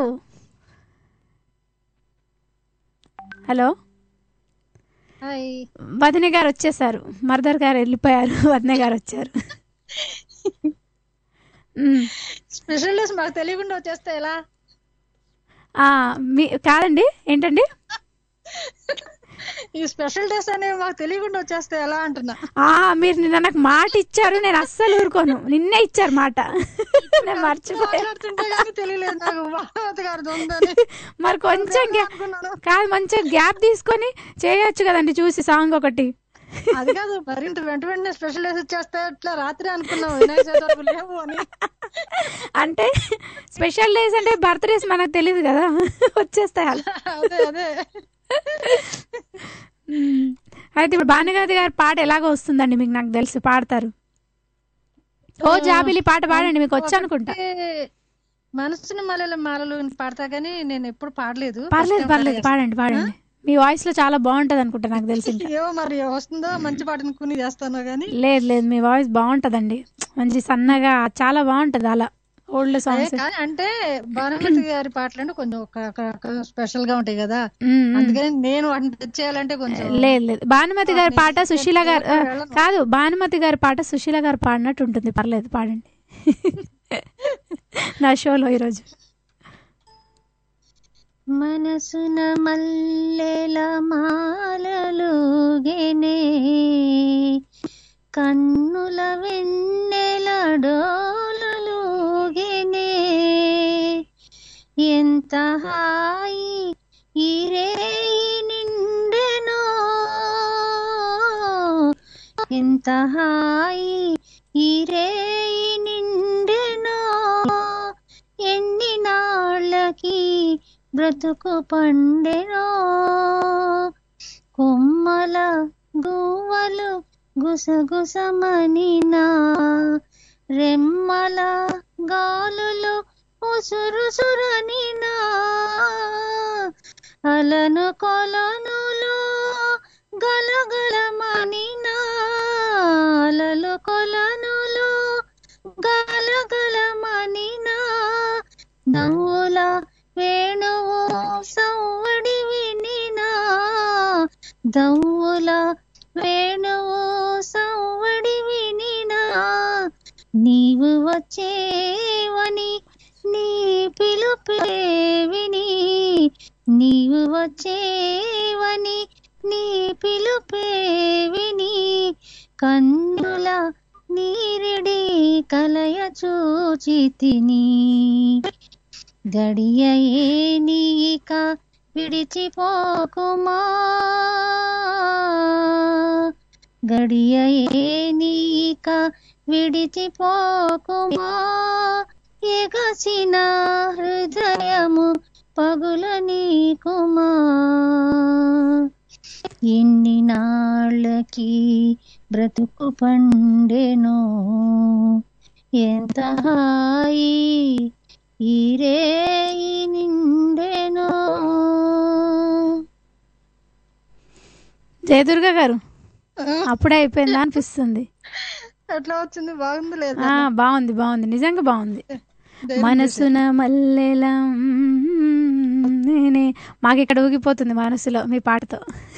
హలో హాయ్ వదిన గారు వచ్చేసారు మర్దర్ గారు వెళ్ళిపోయారు వదిన గారు వచ్చారు మ్, స్పెషల్ డేస్ మాకు తెలియకుండా వచ్చేస్తే ఎలా ఆ, మీ కాదండి ఏంటండి ఈ స్పెషల్ డేస్ అనేవి మాకు తెలియకుండా వచ్చేస్తే ఎలా అంటున్నా ఆ మీరు నిన్న నాకు మాట ఇచ్చారు నేను అస్సలు ఊరుకోను నిన్నే ఇచ్చారు మాట నేను మర్చిపోయా మాట్లాడుతుంటే కానీ తెలియలేదు నాకు భానుమతి గారు ఉందని మరి కొంచెం గ్యా- కాదు మంచిగా గ్యాప్ తీసుకొని చేయొచ్చు కదండి చూసి సాంగ్ ఒకటి అది కాదు మరింత వెంట వెంటనే స్పెషల్ డేస్ వచ్చేస్తే ఇట్లా రాత్రి అనుకున్నాం వినాయక చవితి వరకు లేవు అని అంటే స్పెషల్ డేస్ అంటే బర్త్డేస్ మనకు తెలియదు కదా వచ్చేస్తాయి అలా అదే అదే మ్మ్. అయితే ఇప్పుడు భానుగతి గారి పాట ఎలాగో వస్తుందండి మీకు నాకు తెలుసు పాడతారు ఓ జాబిలి పాట పాడండి మీకు వచ్చి అనుకుంటా ఒకటి మనసుని మల్లెల మాలలు పాడతా కానీ నేను ఎప్పుడు పాడలేదు పర్లేదు First time పర్లేదు try పాడండి పాడండి మీ వాయిస్ లో చాలా బాగుంటది అనుకుంటా నాకు తెలిసి ఇంకా. చేస్తా. ఏమో మరి వస్తుందో మంచి పాట అనుకుని చేస్తానో గానీ లేదు లేదు మీ వాయిస్ బాగుంటదండి మంచి సన్నగా చాలా బాగుంటది అలా ఓల్డ్ అదే సాంగ్స్ కానీ అంటే భానుమతి గారి పాటలు అంటే కొంచెం ఒక స్పెషల్ గా ఉంటాయి కదా మ్మ్, మ్మ్. అందుకని నేను వాటిని టచ్ చేయాలంటే కొంచెం లేదు లేదు భానుమతి గారి పాట సుశీల గారు ఆ, కాదు భానుమతి గారి పాట సుశీల గారు పాడినట్టు ఉంటుంది పర్లేదు పాడండి నా షోలో ఈరోజు మనసున మల్లెల మాలలుగెనే కన్నుల వెన్నెల డోలలుగెనే ఎంత హాయి ఈ రేయి నిండెనో ఎంత హాయి ఈ రేయి నిండెనో ఎన్ని నాళ్ళకి బ్రతుకు పండెనో కొమ్మల గువ్వలు గుసగుసమనినా రెమ్మల గాలులు ఉసురుసురనినా అలను కొలనులు గలగలమనినా అలలు కొలనులు గలగలమనినా నవ్వుల వేణువు సవ్వడి వినినా దవ్వుల వేణువు సవ్వడి వినినా నీవు వచ్చేవని నీ పిలుపే విని నీవు వచ్చేవని నీ పిలుపే విని కన్నుల నీరిడి కలయ చూచి తిని గడియయే నీక విడిచిపోకుమా గడియే నీక విడిచిపోకుమా ఎగసిన హృదయము పగుల నీకుమా ఎన్ని నాళ్ళకి బ్రతుకు పండెనో ఎంత హాయి ఈ రేయి నిండెనో జయదుర్గ గారు అప్పుడే అయిపోయిందా అనిపిస్తుంది ఎట్లా వచ్చింది బాగుంది లేదా ఆ, బాగుంది బాగుంది నిజంగా బాగుంది మనసున మల్లెల నేనే మాకు ఇక్కడ ఊగిపోతుంది మనసులో మీ పాటతో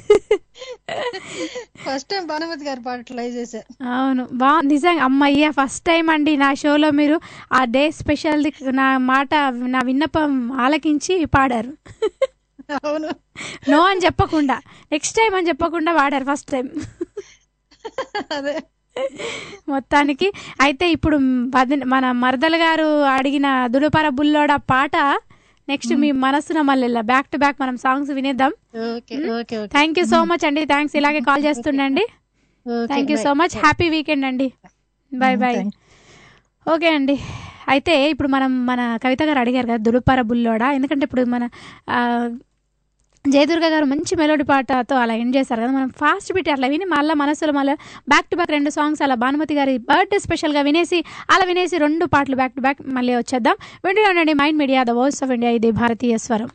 ఫస్ట్ టైం భానుమతి గారి పాట ట్రై చేశా అవును బాగుంది నిజంగా అమ్మయ్య ఫస్ట్ టైం అండి నా షోలో మీరు ఆ డే స్పెషల్ నా మాట నా విన్నపం ఆలకించి పాడారు అవును నో అని చెప్పకుండా నెక్స్ట్ టైం అని చెప్పకుండా పాడారు ఫస్ట్ టైం అదే మొత్తానికి అయితే ఇప్పుడు పది మన మరదల గారు అడిగిన దుడుపర బుల్లోడ పాట నెక్స్ట్ మీ మనసున మళ్ళీ బ్యాక్ టు బ్యాక్ మనం సాంగ్స్ వినేద్దాం okay okay okay thank you so much అండి థ్యాంక్స్ ఇలాగే కాల్ చేస్తుండండి Okay, thank you bye. So much happy weekend అండి బాయ్ బాయ్ ఓకే అండి అయితే ఇప్పుడు మనం మన కవిత గారు అడిగారు కదా దుడుపర బుల్లోడా ఎందుకంటే ఇప్పుడు మన ఆ, జయదుర్గ గారు మంచి మెలోడీ పాటతో అలా ఎండ్ చేశారు కదా మనం ఫాస్ట్ బిట్ అట్లా విని మళ్ళీ మనసులో మళ్ళీ బ్యాక్ టు బ్యాక్ రెండు సాంగ్స్ అలా భానుమతి గారి బర్త్డే స్పెషల్గా వినేసి అలా వినేసి రెండు పాటలు బ్యాక్ టు బ్యాక్ మళ్ళీ వచ్చేద్దాం వింటూనే ఉండండి mind media the voice of India ఇది భారతీయ స్వరం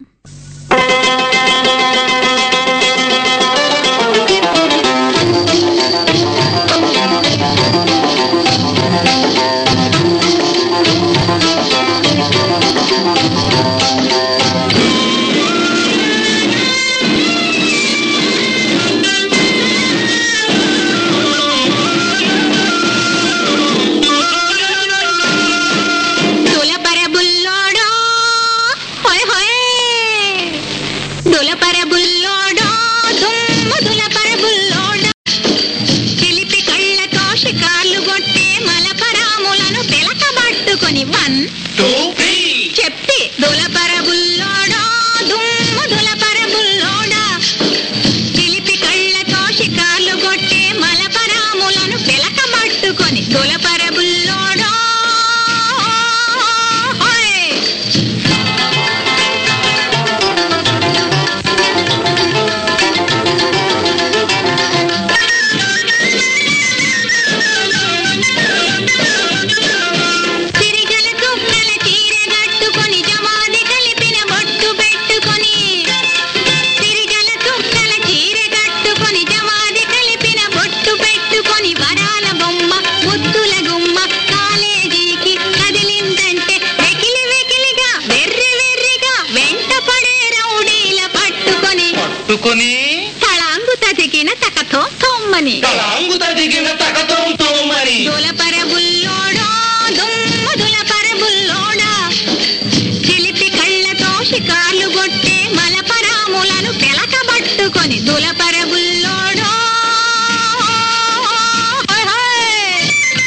దులపర బుల్లోడో హోయ్ హోయ్ దులపర బుల్లోడో దుమ్ము దులపర బుల్లోడో చిలిపి కళ్ళతో షికార్లు కొట్టే మలపరాములను పిలకబట్టుకొని వన్ చెప్పి దులపర బుల్లోడో దుమ్ము దులపర బుల్లోడా చిలిపి కళ్ళతో షికార్లు కొట్టే మలపరాములను పిలకబట్టుకొని దులపర బుల్లోడో హోయ్ తిరిగల చుక్కల చీర కట్టుకొని జమాది కలిపిన బొట్టు పెట్టుకొని తిరిగల చుక్కల చీర కట్టుకొని జమాది కలిపిన బొట్టు పెట్టుకొని వరాల బొమ్మ ముద్దుల గుమ్మ కాలేజీకి కదిలిందంటే వెకిలి వెకిలిగా వెర్రి వెర్రిగా వెంట పడే రౌడీల పట్టుకొని పట్టుకొని తళాంగు తదిగిన తకతో తొమ్మని తలాంగు తదిగిన తకతో తోమని దులపర బుల్లోడో దుమ్ము దులపర బుల్లోడా చిలిపి కళ్ళతో షికార్లు కొట్టే మలపరాములను పెలకబట్టుకొని దులపర బుల్లోడో హోయ్ హోయ్.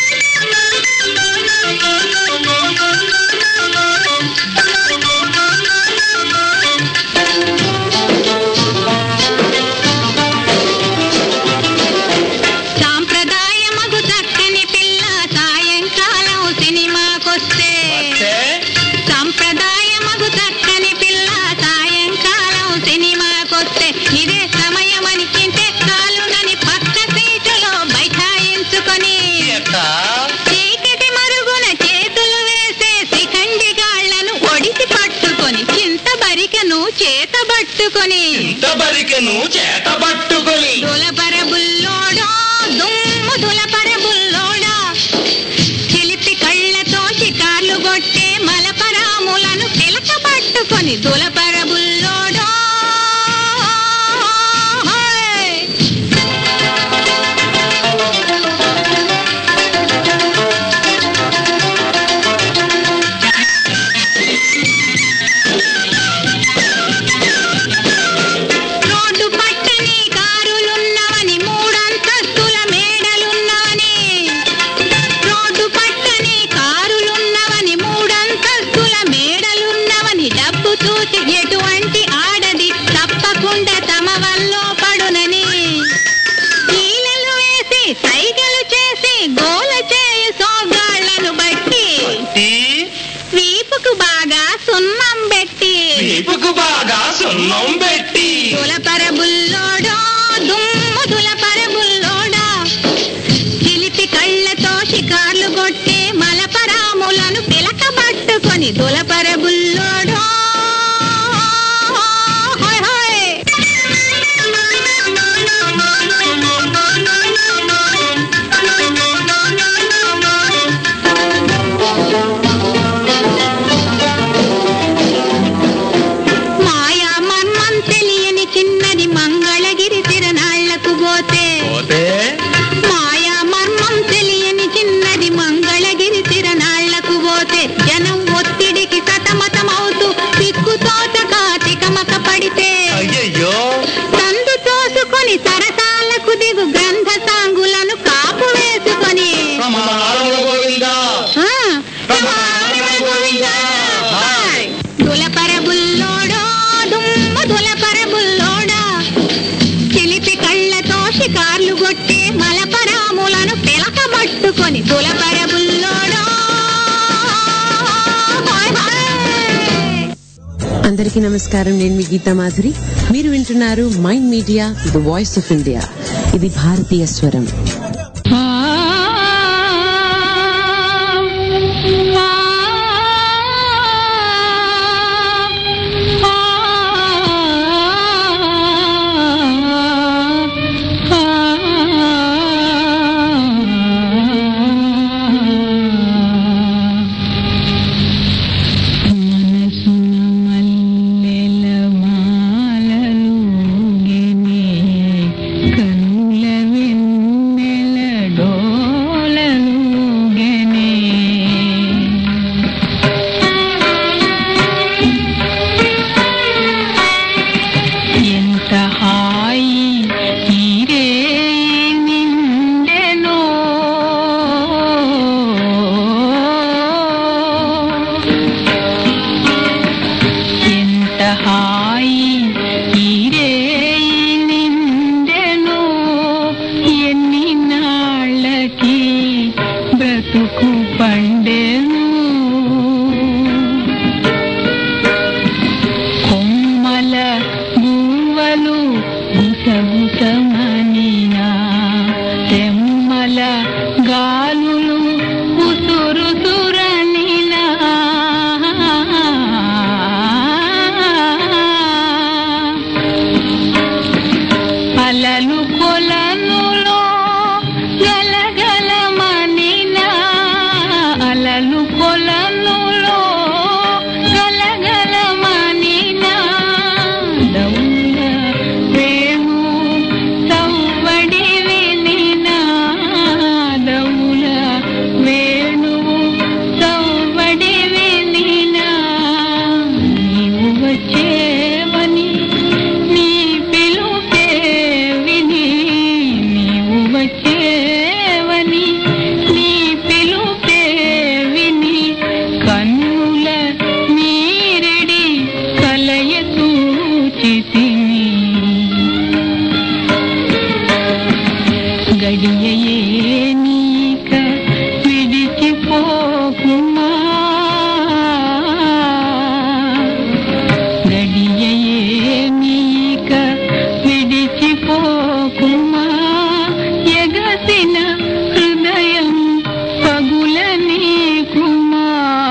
సాంప్రదాయమగు చక్కని పిల్ల సాయంకాలం సినిమాకొస్తే సాంప్రదాయమగు చక్కని పిల్ల సాయంకాలం సినిమాకొస్తే ఇదే సమయం అనిపించే కాలునని పక్క సీటులో బైఠాయించుకొని చీకటి మరుగున చేతులు వేసే శిఖండి గాళ్లను ఒడిసి పట్టుకొని చింత బరికను చేత పట్టుకొని బరికెను చేత పట్టుకొని దులపర బుల్లోడా దుమ్ము దులపర బుల్లోడా చిలిపి కళ్ళతో షికార్లు కొట్టే మలపరాములను పిలక పట్టుకొని దులపర బుల్లోడా హోయ్. రోడ్డు పట్టని కారులున్నవని మూడు సున్నం పెట్టి దులపర బుల్లోడా దుమ్ము దులపర బుల్లోడా చిలిపి కళ్ళతో షికార్లు కొట్టే మలపరాములను పిలకబట్టుకొని దులపర బుల్లోడా హాయ్ హాయ్ మాయా మర్మం తెలియని చిన్నది మంగళగిరి తిరణాళ్లకు పోతే పోతే మాయా మర్మం తెలియని చిన్నది మంగళగిరి తిరణాళ్లకు పోతే జనం ఒత్తిడికి సతమతమవుతూ సిగ్గుతోచక తికమక పడితే అయ్యయ్యో సందు తోసుకొని సరసాలకు దిగు గ్రంథ సాంగులను కాపు వేసుకొని రమణారమణ గోవిందా ఆ, హాయ్. దులపర బుల్లోడా దుమ్మ దులపర బుల్లోడా చిలిపి కళ్ళతో షికార్లు కొట్టే మలపరాములను పిలకబట్టుకొని దులపర బుల్లోడా హాయ్ హాయ్ అందరికీ నమస్కారం నేను మీ గీతా మాధురి మీరు వింటున్నారు Mind media the voice of India ఇది భారతీయ స్వరం ఎంత హాయి తీరే నిండెనో ఎంత హాయి తీరే నిండెనో ఎన్ని నాళ్ళకి బ్రతుకు పండెను కొమ్మల గువ్వలు గుసగుసమనినా తెమ్మల గాలులు ఉసురుసురనినా అలలు కొలనులో గలగలమనినా అలలు కొలనులో గలగలమనినా దౌల వేణు సౌవడి వినినా దౌల వేణు సౌవడి వినినా నీవు వచ్చేవని నీ పిలుపే విని నీవు వచ్చేవని నీ పిలుపే విని కన్నుల మీరెడి కలయ చూచితిని గడియయే నీక విడిచిపోకుమా గడియయే నీక విడిచిపోకుమా ఎగసిన హృదయం పగుల నీకుమా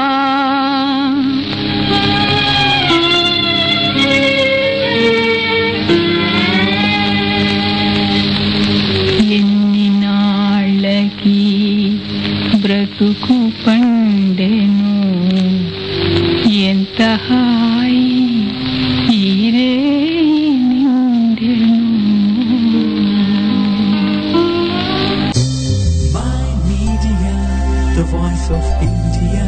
ఎన్ని నాళ్ళకి బ్రతుకు పండెను ఎంత హాయి ఈరే నిండెను Mind Media, the voice of India.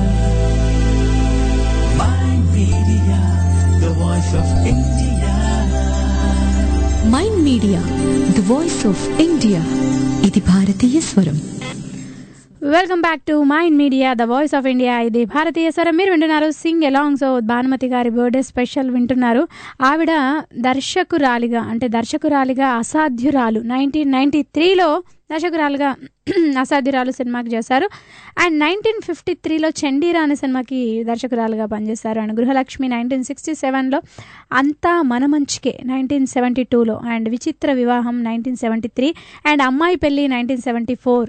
Mind Media, the voice of India. Mind media the voice of India ఇది భారతీయ స్వరం welcome back to mind media the voice of India ఇది భారతీయ స్వరం మీరు వింటున్నారు సింగ్ ఎలాంగ్ సో భానుమతి గారి బర్త్డే స్పెషల్ వింటున్నారు ఆవిడ దర్శకురాలిగా అంటే దర్శకురాలిగా అసాధ్యురాలు నైన్టీన్ నైన్టీ త్రీలో దర్శకురాలుగా అసాధ్యురాలు సినిమాకి చేశారు అండ్ నైన్టీన్ ఫిఫ్టీ త్రీలో చండీరా అనే సినిమాకి దర్శకురాలుగా పనిచేశారు అండ్ గృహలక్ష్మి నైన్టీన్ సిక్స్టీ సెవెన్లో అంతా మన మంచికే నైన్టీన్ సెవెంటీ టూలో అండ్ విచిత్ర వివాహం నైన్టీన్ సెవెంటీ త్రీ అండ్ అమ్మాయి పెళ్ళి నైన్టీన్ సెవెంటీ ఫోర్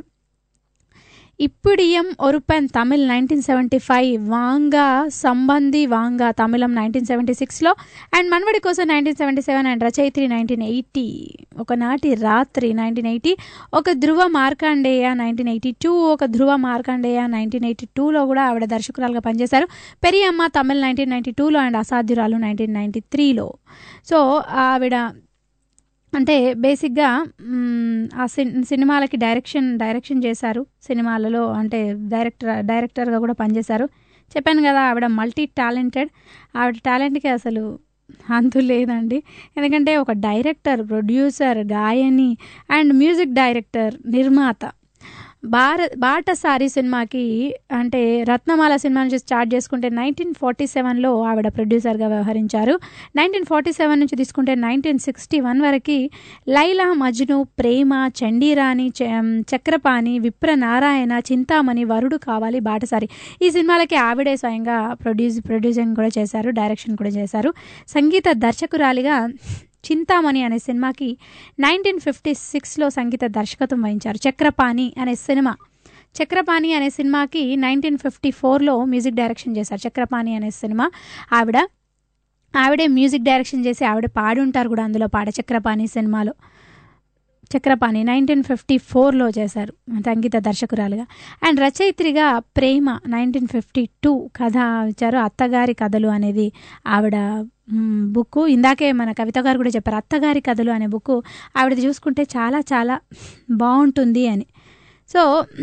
ఇప్పుడియం ఒరుపెన్ తమిళ్ నైన్టీన్ సెవెంటీ ఫైవ్ వాంగా సంబంధి వాంగా తమిళం నైన్టీన్ సెవెంటీ సిక్స్లో అండ్ మనవడి కోసం నైన్టీన్ సెవెంటీ సెవెన్ అండ్ రచయిత్రి నైన్టీన్ ఎయిటీ ఒకనాటి రాత్రి నైన్టీన్ ఎయిటీ ఒక Dhruva Markandeya nineteen eighty two ఒక ధృవ మార్కాండేయ నైన్టీన్ ఎయిటీ టూలో కూడా ఆవిడ దర్శకురాలుగా పనిచేశారు పెరియమ్మ తమిళ్ నైన్టీన్ నైన్టీ టూలో అండ్ అసాధ్యురాలు నైన్టీన్ నైన్టీ త్రీలో సో ఆవిడ అంటే బేసిక్గా మ్, ఆ సిన్ సినిమాలకి డైరెక్షన్ డైరెక్షన్ చేశారు సినిమాలలో అంటే డైరెక్టర్ డైరెక్టర్గా కూడా పనిచేశారు చెప్పాను కదా ఆవిడ మల్టీ టాలెంటెడ్ ఆవిడ టాలెంట్కి అసలు అంతు లేదండి ఎందుకంటే ఒక డైరెక్టర్ ప్రొడ్యూసర్ గాయని అండ్ మ్యూజిక్ డైరెక్టర్ నిర్మాత భారత్ బాటసారి సినిమాకి అంటే రత్నమాల సినిమా నుంచి స్టార్ట్ చేసుకుంటే నైన్టీన్ ఫార్టీ సెవెన్లో ఆవిడ ప్రొడ్యూసర్గా వ్యవహరించారు నైన్టీన్ ఫార్టీ సెవెన్ నుంచి తీసుకుంటే నైన్టీన్ సిక్స్టీ వన్ వరకు లైలా మజ్ను ప్రేమ చండీరాణి చ- చక్రపాణి విప్ర నారాయణ చింతామణి వరుడు కావాలి బాటసారి ఈ సినిమాలకి ఆవిడే స్వయంగా ప్రొడ్యూస్ ప్రొడ్యూసింగ్ కూడా చేశారు డైరెక్షన్ కూడా చేశారు సంగీత దర్శకురాలిగా చింతామణి అనే సినిమాకి నైన్టీన్ ఫిఫ్టీ సిక్స్లో సంగీత దర్శకత్వం వహించారు చక్రపాణి అనే సినిమా చక్రపాణి అనే సినిమాకి నైన్టీన్ ఫిఫ్టీ ఫోర్లో మ్యూజిక్ డైరెక్షన్ చేశారు చక్రపాణి అనే సినిమా ఆవిడ ఆవిడే మ్యూజిక్ డైరెక్షన్ చేసి ఆవిడ పాడి ఉంటారు కూడా అందులో పాడ చక్రపాణి సినిమాలో చక్రపాణి నైన్టీన్ ఫిఫ్టీ ఫోర్లో చేశారు సంగీత దర్శకురాలుగా అండ్ రచయిత్రిగా ప్రేమ నైన్టీన్ ఫిఫ్టీ టూ కథ ఇచ్చారు అత్తగారి కథలు అనేది ఆవిడ బుక్ ఇందాకే మన కవిత గారు కూడా చెప్పారు అత్తగారి కథలు అనే బుక్ ఆవిడ చూసుకుంటే చాలా చాలా బాగుంటుంది అని సో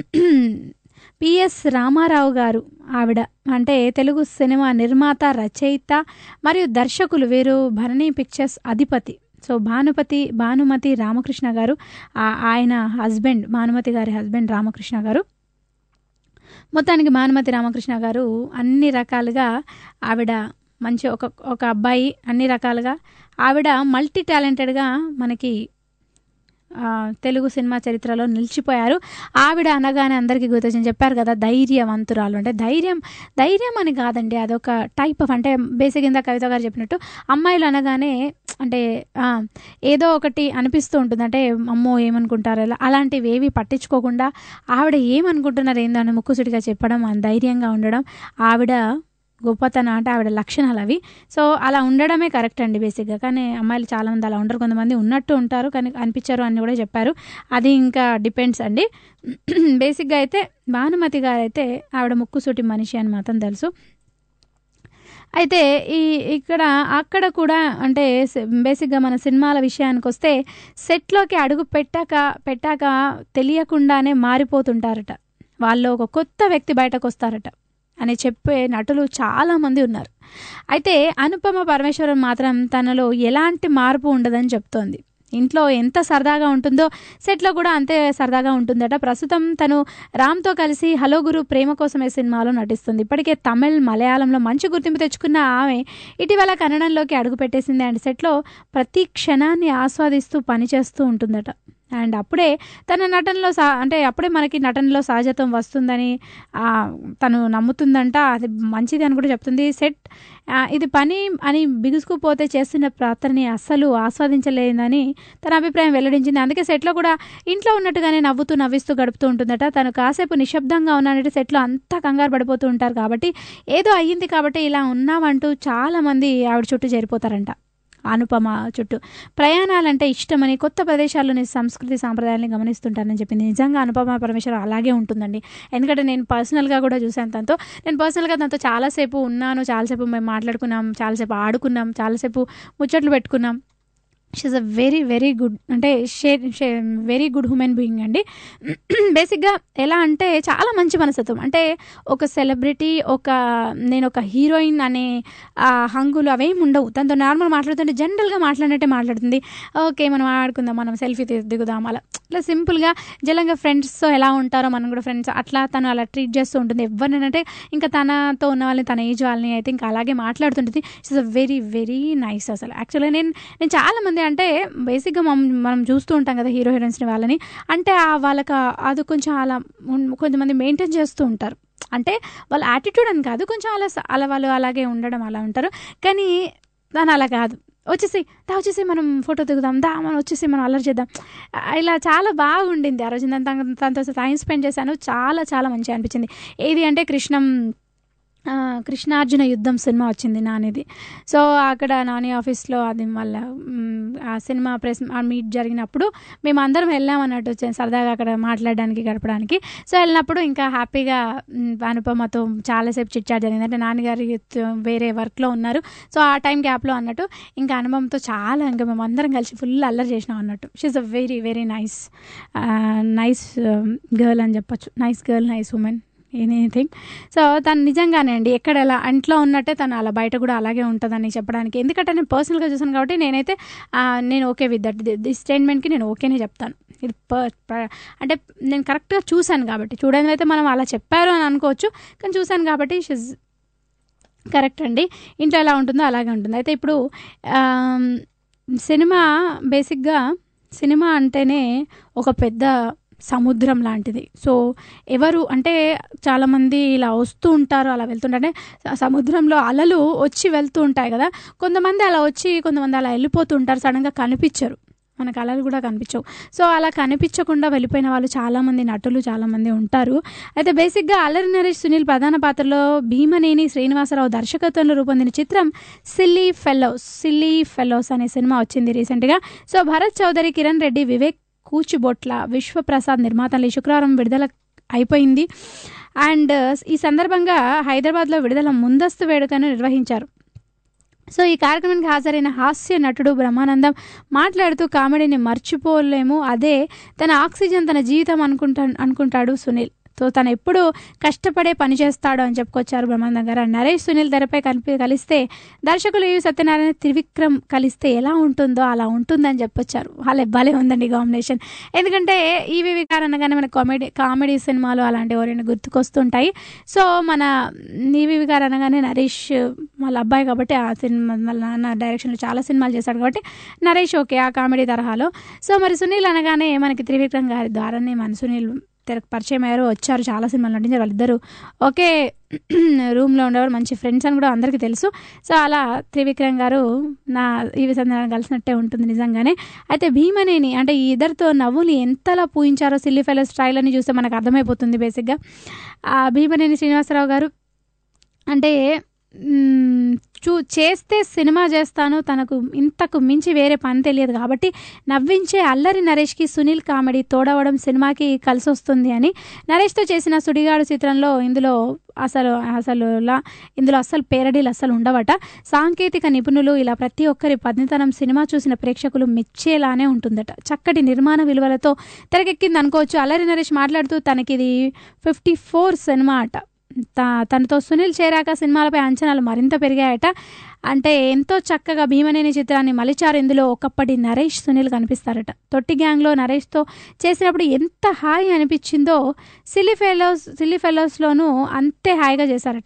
పిఎస్ రామారావు గారు ఆవిడ అంటే తెలుగు సినిమా నిర్మాత రచయిత మరియు దర్శకులు వీరు భరణి పిక్చర్స్ అధిపతి సో భానుపతి భానుమతి రామకృష్ణ గారు ఆ- ఆయన హస్బెండ్ భానుమతి గారి హస్బెండ్ రామకృష్ణ గారు మొత్తానికి భానుమతి రామకృష్ణ గారు అన్ని రకాలుగా ఆవిడ మంచి ఒక ఒక అబ్బాయి అన్ని రకాలుగా ఆవిడ మల్టీ టాలెంటెడ్గా మనకి ఆ, తెలుగు సినిమా చరిత్రలో నిలిచిపోయారు ఆవిడ అనగానే అందరికీ గుర్తొచ్చింది చెప్పారు కదా ధైర్యవంతురాలు అంటే ధైర్యం ధైర్యం అని కాదండి అదొక టైప్ ఆఫ్ అంటే బేసిక్ ఇందా కవిత గారు చెప్పినట్టు అమ్మాయిలు అనగానే అంటే ఆ, ఏదో ఒకటి అనిపిస్తూ ఉంటుంది అంటే అమ్మో ఏమనుకుంటారు అలా అలాంటివి ఏవి పట్టించుకోకుండా ఆవిడ ఏమనుకుంటున్నారు ఏందో అని ముక్కుసుడిగా చెప్పడం ఆ ధైర్యంగా ఉండడం ఆవిడ గొప్పతనం అంటే ఆవిడ లక్షణాలు అవి సో అలా ఉండడమే కరెక్ట్ అండి బేసిక్గా కానీ అమ్మాయిలు చాలామంది అలా ఉండరు కొంతమంది ఉన్నట్టు ఉంటారు కానీ అనిపించారు అని కూడా చెప్పారు అది ఇంకా డిపెండ్స్ అండి బేసిక్గా అయితే భానుమతి గారు అయితే ఆవిడ ముక్కుసూటి మనిషి అని మాత్రం తెలుసు అయితే ఈ ఇక్కడ అక్కడ కూడా అంటే స- బేసిక్గా మన సినిమాల విషయానికి వస్తే సెట్లోకి అడుగు పెట్టాక పెట్టాక తెలియకుండానే మారిపోతుంటారట వాళ్ళు ఒక కొత్త వ్యక్తి బయటకు వస్తారట అని చెప్పే నటులు చాలామంది ఉన్నారు అయితే అనుపమ పరమేశ్వరన్ మాత్రం తనలో ఎలాంటి మార్పు ఉండదని చెప్తోంది ఇంట్లో ఎంత సరదాగా ఉంటుందో సెట్లో కూడా అంతే సరదాగా ఉంటుందట ప్రస్తుతం తను రామ్తో కలిసి హలో గురు ప్రేమ కోసమే సినిమాలో నటిస్తుంది ఇప్పటికే తమిళ్ మలయాళంలో మంచి గుర్తింపు తెచ్చుకున్న ఆమె ఇటీవల కన్నడంలోకి అడుగుపెట్టేసింది అండ్ సెట్లో ప్రతి క్షణాన్ని ఆస్వాదిస్తూ పనిచేస్తూ ఉంటుందట అండ్ అప్పుడే తన నటనలో సా అంటే అప్పుడే మనకి నటనలో సహజత్వం వస్తుందని ఆ, తను నమ్ముతుందంట అది మంచిది అని కూడా చెప్తుంది సెట్ ఆ, ఇది పని అని బిగుసుకుపోతే చేస్తున్న ప్రార్థనని అస్సలు ఆస్వాదించలేదని తన అభిప్రాయం వెల్లడించింది అందుకే సెట్లో కూడా ఇంట్లో ఉన్నట్టుగానే నవ్వుతూ నవ్విస్తూ గడుపుతూ ఉంటుందట తను కాసేపు నిశ్శబ్దంగా ఉన్నానంటే సెట్లో అంతా కంగారు పడిపోతూ ఉంటారు కాబట్టి ఏదో అయ్యింది కాబట్టి ఇలా ఉన్నామంటూ చాలామంది ఆవిడ చుట్టూ చేరిపోతారంట అనుపమ చుట్టూ ప్రయాణాలంటే ఇష్టమని కొత్త ప్రదేశాల్లోని సంస్కృతి సాంప్రదాయాన్ని గమనిస్తుంటానని చెప్పింది నిజంగా అనుపమ పరమేశ్వర అలాగే ఉంటుందండి ఎందుకంటే నేను పర్సనల్గా కూడా చూశాను తనతో నేను పర్సనల్గా తనతో చాలాసేపు ఉన్నాను చాలాసేపు మేము మాట్లాడుకున్నాం చాలాసేపు ఆడుకున్నాం చాలాసేపు ముచ్చట్లు పెట్టుకున్నాం she a very very good అంటే she's very good human being అండి బేసిక్గా ఎలా అంటే చాలా మంచి మనస్తత్వం అంటే ఒక సెలబ్రిటీ ఒక నేను ఒక హీరోయిన్ అనే ఆ హంగులు అవేం ఉండవు తనతో నార్మల్ మాట్లాడుతుంటే జనరల్గా మాట్లాడినట్టే మాట్లాడుతుంది ఓకే మనం ఆడుకుందాం మనం సెల్ఫీ దిగుదాం అలా అట్లా సింపుల్గా జలంగా ఫ్రెండ్స్తో ఎలా ఉంటారో మనం కూడా ఫ్రెండ్స్ అట్లా తను అలా ట్రీట్ చేస్తూ ఉంటుంది ఎవరినంటే ఇంకా తనతో ఉన్న వాళ్ళని తన ఏజ్ వాళ్ళని అయితే ఇంకా అలాగే మాట్లాడుతుంటుంది it's a very very nice అసలు యాక్చువల్గా నేను నేను చాలా మంది ఉంది అంటే బేసిక్గా మనం మనం చూస్తూ ఉంటాం కదా హీరో హీరోయిన్స్ని వాళ్ళని అంటే ఆ వాళ్ళకి ఆ- అది కొంచెం అలా ఉన్- కొంతమంది మెయింటైన్ చేస్తూ ఉంటారు అంటే వాళ్ళ యాటిట్యూడ్ అని కాదు కొంచెం అలా స- అలా వాళ్ళు అలాగే ఉండడం అలా ఉంటారు కానీ దాని అలా కాదు వచ్చేసి దా వచ్చేసి మనం ఫోటో దిగుదాం దా మనం వచ్చేసి మనం అల్లరి చేద్దాం ఆ, ఇలా చాలా బాగుండింది ఆ రోజు నేను తన- తనతో టైం స్పెండ్ చేశాను చాలా చాలా మంచిగా అనిపించింది ఏది అంటే కృష్ణం ఆ, కృష్ణార్జున యుద్ధం సినిమా వచ్చింది నానిది సో అక్కడ నాని ఆఫీస్లో అది వాళ్ళ మ్, ఆ సినిమా ప్రెస్ మీట్ జరిగినప్పుడు మేము అందరం వెళ్ళాం అన్నట్టు వచ్చాను సరదాగా అక్కడ మాట్లాడడానికి గడపడానికి సో వెళ్ళినప్పుడు ఇంకా హ్యాపీగా మ్, అనుపమతో చాలాసేపు చిట్చాట్ జరిగింది అంటే నాన్నగారి త- వేరే వర్క్లో ఉన్నారు సో ఆ టైం గ్యాప్లో అన్నట్టు ఇంకా అనుభవంతో చాలా ఇంకా మేము అందరం కలిసి ఫుల్ అల్లరి చేసినాం అన్నట్టు she a very very nice nice girl అని చెప్పొచ్చు nice girl nice women anything so తను నిజంగానే అండి ఎక్కడ ఎలా ఇంట్లో ఉన్నట్టే తను అలా బయట కూడా అలాగే ఉంటుందని చెప్పడానికి ఎందుకంటే నేను పర్సనల్గా చూసాను కాబట్టి నేనైతే ఆ, నేను ఓకే విత్ దట్ ది స్టేట్మెంట్కి నేను ఓకేనే చెప్తాను ఇది ప- ప- అంటే నేను కరెక్ట్గా చూశాను కాబట్టి చూడడం అయితే మనం అలా చెప్పారు అని అనుకోవచ్చు కానీ చూశాను కాబట్టి షిజ్ కరెక్ట్ అండి ఇంట్లో ఎలా ఉంటుందో అలాగే ఉంటుంది అయితే ఇప్పుడు ఆమ్, సినిమా బేసిక్గా సినిమా అంటేనే ఒక పెద్ద సముద్రం లాంటిది సో ఎవరు అంటే చాలామంది ఇలా వస్తూ ఉంటారు అలా వెళ్తుంటారు అంటే స- సముద్రంలో అలలు వచ్చి వెళ్తూ ఉంటాయి కదా కొంతమంది అలా వచ్చి కొంతమంది అలా వెళ్ళిపోతూ ఉంటారు సడన్గా కనిపించరు మనకు అలలు కూడా కనిపించవు సో అలా కనిపించకుండా వెళ్ళిపోయిన వాళ్ళు చాలామంది నటులు చాలామంది ఉంటారు అయితే బేసిక్గా అల్లరి నరేష్ సునీల్ ప్రధాన పాత్రలో భీమనేని శ్రీనివాసరావు దర్శకత్వంలో రూపొందిన చిత్రం సిల్లీ ఫెలోస్ సిల్లీ ఫెలోస్ అనే సినిమా వచ్చింది రీసెంట్గా సో భరత్ చౌదరి కిరణ్ రెడ్డి వివేక్ కూచిబొట్ల విశ్వప్రసాద్ నిర్మాతలు ఈ శుక్రవారం విడుదల అయిపోయింది అండ్ ఈ సందర్భంగా హైదరాబాద్లో విడుదల ముందస్తు వేడుకను నిర్వహించారు సో ఈ కార్యక్రమానికి హాజరైన హాస్య నటుడు బ్రహ్మానందం మాట్లాడుతూ కామెడీని మర్చిపోలేము అదే తన ఆక్సిజన్ తన జీవితం అనుకుంటా అనుకుంటాడు సునీల్ సో తను ఎప్పుడు కష్టపడే పని చేస్తాడు అని చెప్పుకొచ్చారు బ్రహ్మానందం గారు అండ్ నరేష్ సునీల్ తెరపై కలిపి కలిస్తే దర్శకులు యు సత్యనారాయణ త్రివిక్రమ్ కలిస్తే ఎలా ఉంటుందో అలా ఉంటుందని చెప్పొచ్చారు వాళ్ళే భలే ఉందండి కాంబినేషన్ ఎందుకంటే ఈవి వికార్ అనగానే మన కామెడీ కామెడీ సినిమాలు అలాంటివి ఎవరైనా గుర్తుకొస్తుంటాయి సో మన ఈవి వికార్ అనగానే నరేష్ వాళ్ళ అబ్బాయి కాబట్టి ఆ సినిమా వాళ్ళ నాన్న డైరెక్షన్లో చాలా సినిమాలు చేశాడు కాబట్టి నరేష్ ఓకే ఆ కామెడీ తరహాలో సో మరి సునీల్ అనగానే మనకి త్రివిక్రమ్ గారి ద్వారానే మన సునీల్ తెరకు పరిచయం అయ్యారు వచ్చారు చాలా సినిమాలు నటించారు వాళ్ళిద్దరు ఒకే రూమ్లో ఉండేవారు మంచి ఫ్రెండ్స్ అని కూడా అందరికీ తెలుసు సో అలా త్రివిక్రమ్ గారు నా ఈ విధంగా కలిసినట్టే ఉంటుంది నిజంగానే అయితే భీమనేని అంటే ఈ ఇద్దరితో నవ్వులు ఎంతలా పూయించారో సిల్లీ ఫెలో స్టైల్ అని చూస్తే మనకు అర్థమైపోతుంది బేసిక్గా ఆ భీమనేని శ్రీనివాసరావు గారు అంటే మ్మ్, చూ చేస్తే సినిమా చేస్తాను తనకు ఇంతకు మించి వేరే పని తెలియదు కాబట్టి నవ్వించే అల్లరి నరేష్కి సునీల్ కామెడీ తోడవడం సినిమాకి కలిసి వస్తుంది అని నరేష్తో చేసిన సుడిగాడు చిత్రంలో ఇందులో అసలు అసలు లా- ఇందులో అస్సలు పేరడీలు అస్సలు ఉండవట సాంకేతిక నిపుణులు ఇలా ప్రతి ఒక్కరి పద్నితనం సినిమా చూసిన ప్రేక్షకులు మెచ్చేలానే ఉంటుందట చక్కటి నిర్మాణ విలువలతో తెరకెక్కింది అనుకోవచ్చు అల్లరి నరేష్ మాట్లాడుతూ తనకిది ఫిఫ్టీ ఫోర్ సినిమా అట త- తనతో సునీల్ చేరాక సినిమాలపై అంచనాలు మరింత పెరిగాయట అంటే ఎంతో చక్కగా భీమనేని చిత్రాన్ని మలిచారు ఇందులో ఒకప్పటి నరేష్ సునీల్ కనిపిస్తారట తొట్టి గ్యాంగ్లో నరేష్తో చేసినప్పుడు ఎంత హాయి అనిపించిందో సిల్లీ ఫెలోస్ సిల్లీ ఫెలోస్లోనూ అంతే హాయిగా చేశారట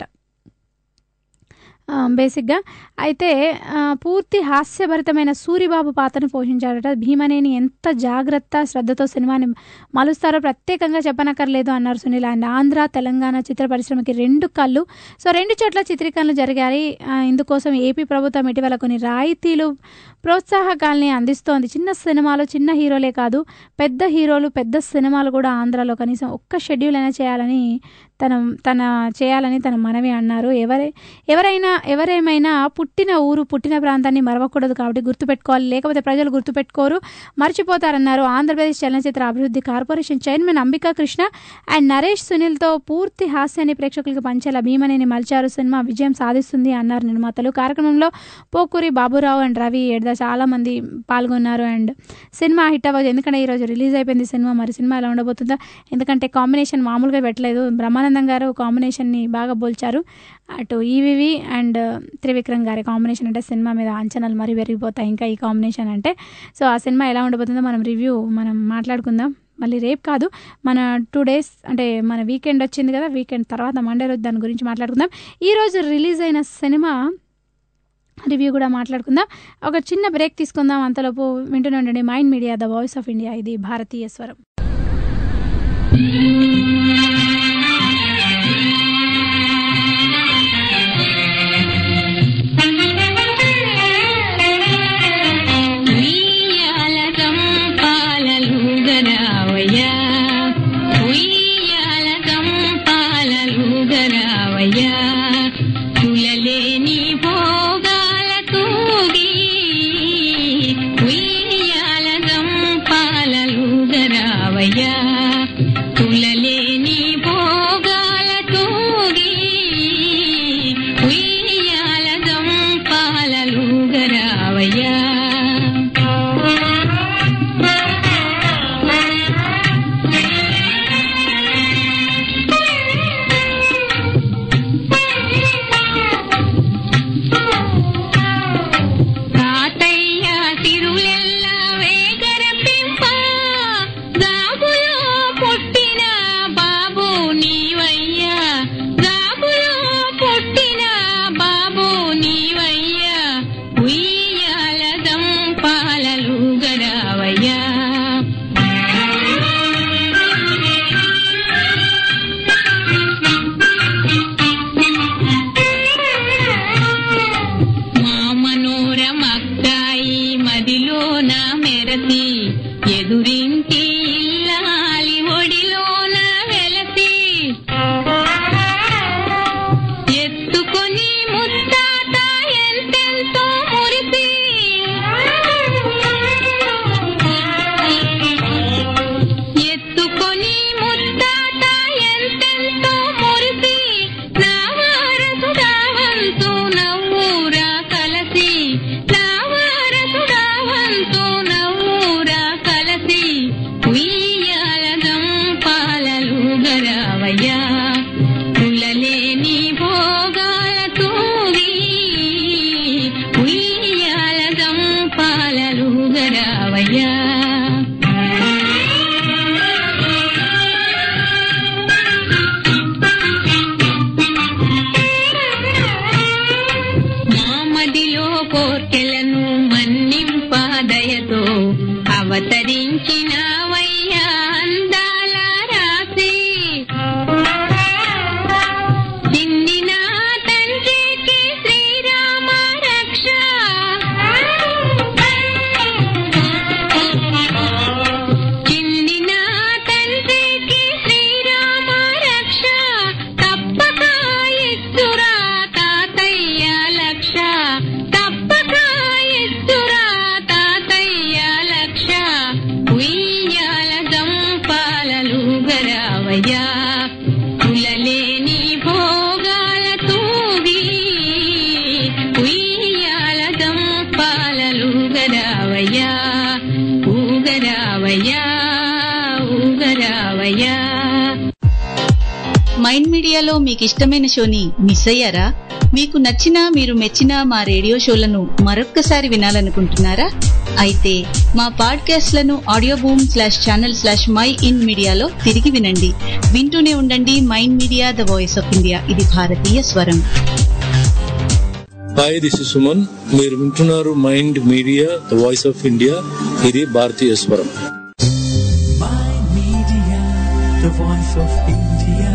ఆ, బేసిక్గా అయితే ఆ, పూర్తి హాస్యభరితమైన సూరిబాబు పాత్రను పోషించాడట భీమనేని ఎంత జాగ్రత్త శ్రద్ధతో సినిమాని మలుస్తారో ప్రత్యేకంగా చెప్పనక్కర్లేదు అన్నారు సునీల్ అండ్ ఆంధ్ర తెలంగాణ చిత్ర పరిశ్రమకి రెండు కళ్ళు సో రెండు చోట్ల చిత్రీకరణలు జరిగాయి ఆ, ఇందుకోసం ఏపీ ప్రభుత్వం ఇటీవల కొన్ని రాయితీలు ప్రోత్సాహకాల్ని అందిస్తోంది చిన్న సినిమాలు చిన్న హీరోలే కాదు పెద్ద హీరోలు పెద్ద సినిమాలు కూడా ఆంధ్రాలో కనీసం ఒక్క షెడ్యూల్ అయినా చేయాలని తన తన చేయాలని తన మనవి అన్నారు ఎవరై ఎవరైనా ఎవరేమైనా పుట్టిన ఊరు పుట్టిన ప్రాంతాన్ని మరవకూడదు కాబట్టి గుర్తుపెట్టుకోవాలి లేకపోతే ప్రజలు గుర్తుపెట్టుకోరు మర్చిపోతారన్నారు ఆంధ్రప్రదేశ్ చలనచిత్ర అభివృద్ధి corporation chairman Ambika Krishna and Naresh సునీల్తో పూర్తి హాస్యాన్ని ప్రేక్షకులకు పంచేలా భీమనేని మలిచారు సినిమా విజయం సాధిస్తుంది అన్నారు నిర్మాతలు కార్యక్రమంలో పోకూరి బాబురావు అండ్ రవి ఎడద చాలా మంది పాల్గొన్నారు అండ్ సినిమా హిట్ అవ్వదు ఎందుకంటే ఈరోజు రిలీజ్ అయిపోయింది సినిమా మరి సినిమా ఎలా ఉండబోతుందో ఎందుకంటే కాంబినేషన్ మామూలుగా పెట్టలేదు బ్రహ్మానందం గారు కాంబినేషన్ని బాగా పోల్చారు అటు ఈవివి అండ్ త్రివిక్రమ్ గారి కాంబినేషన్ అంటే సినిమా మీద అంచనాలు మరీ పెరిగిపోతాయి ఇంకా ఈ కాంబినేషన్ అంటే సో ఆ సినిమా ఎలా ఉండబోతుందో మనం రివ్యూ మనం మాట్లాడుకుందాం మళ్ళీ రేపు కాదు మన టూ డేస్ అంటే మన వీకెండ్ వచ్చింది కదా వీకెండ్ తర్వాత మండే రోజు దాని గురించి మాట్లాడుకుందాం ఈ రోజు రిలీజ్ అయిన సినిమా రివ్యూ కూడా మాట్లాడుకుందాం ఒక చిన్న బ్రేక్ తీసుకుందాం అంతలోపు వింటూనే ఉండండి mind media the voice of India ఇది భారతీయ స్వరం ఉయ్యాలగం పాలలుగరావయ్యా ఉయ్యాలగం పాలలుగరావయ్యా తులలేని భోగాల తూగి ఉయ్యాలగం పాలలుగరావయ్యా తులలేని భోగాల తూగి ఉయ్యాలగం పాలలుగరావయ్యా తాతయ్య తిరులెల్ల వేగరపింప గాబులో పుట్టిన బాబు నీవయ్యా గాబులో పుట్టిన బాబు నీవయ్యా ఉయ్యాలదం పాలలు గరావయ్యా మా మనోరమక్కాయి మదిలోన మెరసి ఎదురింటి ఇల్లాలి ఒడిలోన వెలసి ఎత్తుకొని ముత్తాత ఎంతెంతో మురిసి ఎత్తుకొని ముత్తాత ఎంతెంతో మురిసి నా వారసుడావంతు నవ్వురా కలసి నా వారసుడావంతు నవ్వురా కలసి ఉయ్యాలగం పాలలు గరావయ్యా కులలేని భోగాల తూగి ఉయ్యాలగం పాలలు గరావయ్యా మామదిలో కోర్కెలను మన్నింపాదయతో అవతరించినవయ్యా అందాల రాసి చిన్ని నా తండ్రికి శ్రీరామ రక్ష చిన్ని నా తండ్రికి శ్రీరామ రక్ష తప్పక ఇస్తురా తాతయ్య లక్ష తప్పక ఇస్తురా తాతయ్య లక్ష ఉయ్యాలగం పాలలు గరావయ్యా కులలేని భోగాల తూగి ఉయ్యాలగం పాలలు గరావయ్యా ఊగరావయ్యా ఊగరావయ్యా మైండ్ మీడియాలో మీకు ఇష్టమైన షోని మిస్ అయ్యారా మీకు నచ్చిన మీరు మెచ్చిన మా రేడియో షోలను మరొక్కసారి వినాలనుకుంటున్నారా అయితే మా పాడ్కాస్ట్లను audio boom slash channel slash mind మీడియాలో తిరిగి వినండి వింటూనే ఉండండి mind media the voice of India ఇది భారతీయ స్వరం హాయ్ దిస్ ఇస్ సుమన్ మీరు వింటున్నారు Mind media the voice of India ఇది భారతీయ స్వరం Media, the voice of India.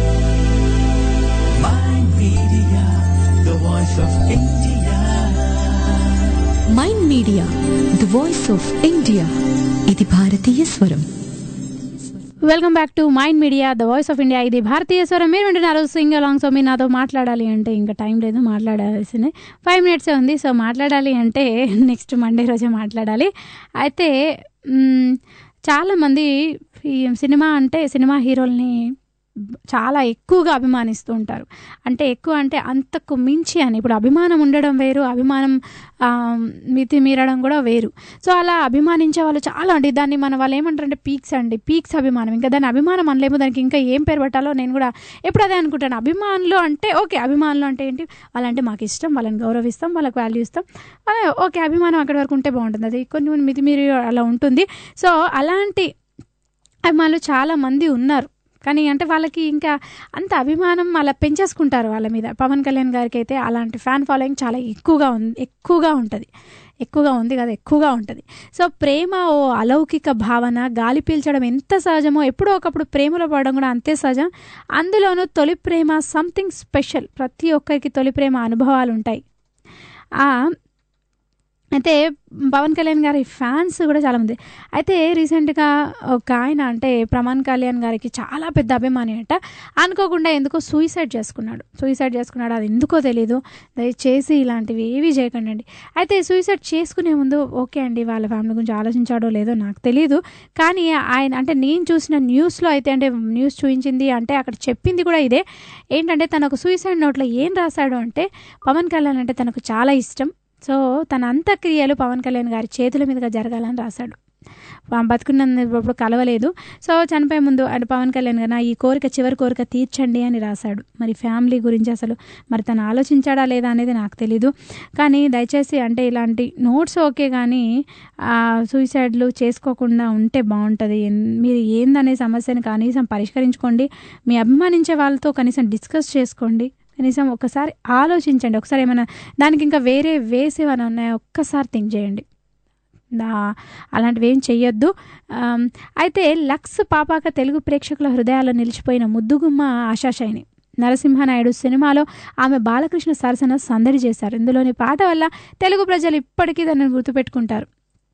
Mind Media, the voice of India. Mind media the voice of India ఇది భారతీయ స్వరం welcome back to mind media the voice of India ఇది భారతీయ స్వరం మీరు వింటున్నారు సింగ్ అలాంగ్ సో మీరు నాతో మాట్లాడాలి అంటే ఇంకా టైం లేదు మాట్లాడాల్సిందే ఫైవ్ మినిట్సే ఉంది సో మాట్లాడాలి అంటే నెక్స్ట్ మండే రోజే మాట్లాడాలి అయితే మ్, చాలామంది ఈ సినిమా అంటే సినిమా హీరోల్ని చాలా ఎక్కువగా అభిమానిస్తూ ఉంటారు అంటే ఎక్కువ అంటే అంతకు మించి అని ఇప్పుడు అభిమానం ఉండడం వేరు అభిమానం ఆ, మితి మీరడం కూడా వేరు సో అలా అభిమానించే వాళ్ళు చాలా అండి దాన్ని మన వాళ్ళు ఏమంటారంటే పీక్స్ అండి పీక్స్ అభిమానం ఇంకా దాని అభిమానం అనలేము దానికి ఇంకా ఏం పేరు పెట్టాలో నేను కూడా ఎప్పుడు అదే అనుకుంటాను అభిమానులు అంటే ఓకే అభిమానులు అంటే ఏంటి వాళ్ళంటే మాకు ఇష్టం వాళ్ళని గౌరవిస్తాం వాళ్ళకి వాల్యూ ఇస్తాం ఆ, ఓకే అభిమానం అక్కడి వరకు ఉంటే బాగుంటుంది అది కొన్ని కొన్ని మితిమీరి అలా ఉంటుంది సో అలాంటి అభిమానులు చాలా మంది ఉన్నారు కానీ అంటే వాళ్ళకి ఇంకా అంత అభిమానం అలా పెంచేసుకుంటారు వాళ్ళ మీద పవన్ కళ్యాణ్ గారికి అయితే అలాంటి ఫ్యాన్ ఫాలోయింగ్ చాలా ఎక్కువగా ఉంది ఎక్కువగా ఉంటుంది ఎక్కువగా ఉంది కదా ఎక్కువగా ఉంటుంది సో ప్రేమ ఓ అలౌకిక భావన గాలి పీల్చడం ఎంత సహజమో ఎప్పుడో ఒకప్పుడు ప్రేమలో పడడం కూడా అంతే సహజం అందులోనూ తొలి ప్రేమ సంథింగ్ స్పెషల్ ప్రతి ఒక్కరికి తొలి ప్రేమ అనుభవాలు ఉంటాయి ఆ, అయితే పవన్ కళ్యాణ్ గారి ఫ్యాన్స్ కూడా చాలామంది అయితే రీసెంట్గా ఒక ఆయన అంటే ప్రమాణ్ కళ్యాణ్ గారికి చాలా పెద్ద అభిమాని అంట అనుకోకుండా ఎందుకో సూసైడ్ చేసుకున్నాడు సూసైడ్ చేసుకున్నాడు అది ఎందుకో తెలియదు దయచేసి ఇలాంటివి ఏవి చేయకండి అండి అయితే సూసైడ్ చేసుకునే ముందు ఓకే అండి వాళ్ళ ఫ్యామిలీ గురించి ఆలోచించాడో లేదో నాకు తెలియదు కానీ ఆయన అంటే నేను చూసిన న్యూస్లో అయితే అంటే న్యూస్ చూపించింది అంటే అక్కడ చెప్పింది కూడా ఇదే ఏంటంటే తన ఒక సూసైడ్ నోట్లో ఏం రాశాడు అంటే పవన్ కళ్యాణ్ అంటే తనకు చాలా ఇష్టం సో తన అంత్యక్రియలు పవన్ కళ్యాణ్ గారి చేతుల మీదుగా జరగాలని రాశాడు పా- బతుకున్నప్పుడు కలవలేదు సో చనిపోయే ముందు అంటే పవన్ కళ్యాణ్ గారు నా ఈ కోరిక చివరి కోరిక తీర్చండి అని రాశాడు మరి ఫ్యామిలీ గురించి అసలు మరి తను ఆలోచించాడా లేదా అనేది నాకు తెలీదు కానీ దయచేసి అంటే ఇలాంటి నోట్స్ ఓకే కానీ సూసైడ్లు చేసుకోకుండా ఉంటే బాగుంటుంది ఎన్- మీరు ఏందనే సమస్యని కనీసం పరిష్కరించుకోండి మీ అభిమానించే వాళ్ళతో కనీసం డిస్కస్ చేసుకోండి కనీసం ఒకసారి ఆలోచించండి ఒకసారి ఏమైనా దానికి ఇంకా వేరే వేస్ ఏమైనా ఉన్నాయా ఒక్కసారి థింక్ చేయండి నా- అలాంటివి ఏం చెయ్యొద్దు ఆమ్, అయితే లక్స్ పాపాక తెలుగు ప్రేక్షకుల హృదయాల్లో నిలిచిపోయిన ముద్దుగుమ్మ ఆశాశైని నరసింహనాయుడు సినిమాలో ఆమె బాలకృష్ణ సరసన సందడి చేశారు ఇందులోని పాట వల్ల తెలుగు ప్రజలు ఇప్పటికీ దాన్ని గుర్తుపెట్టుకుంటారు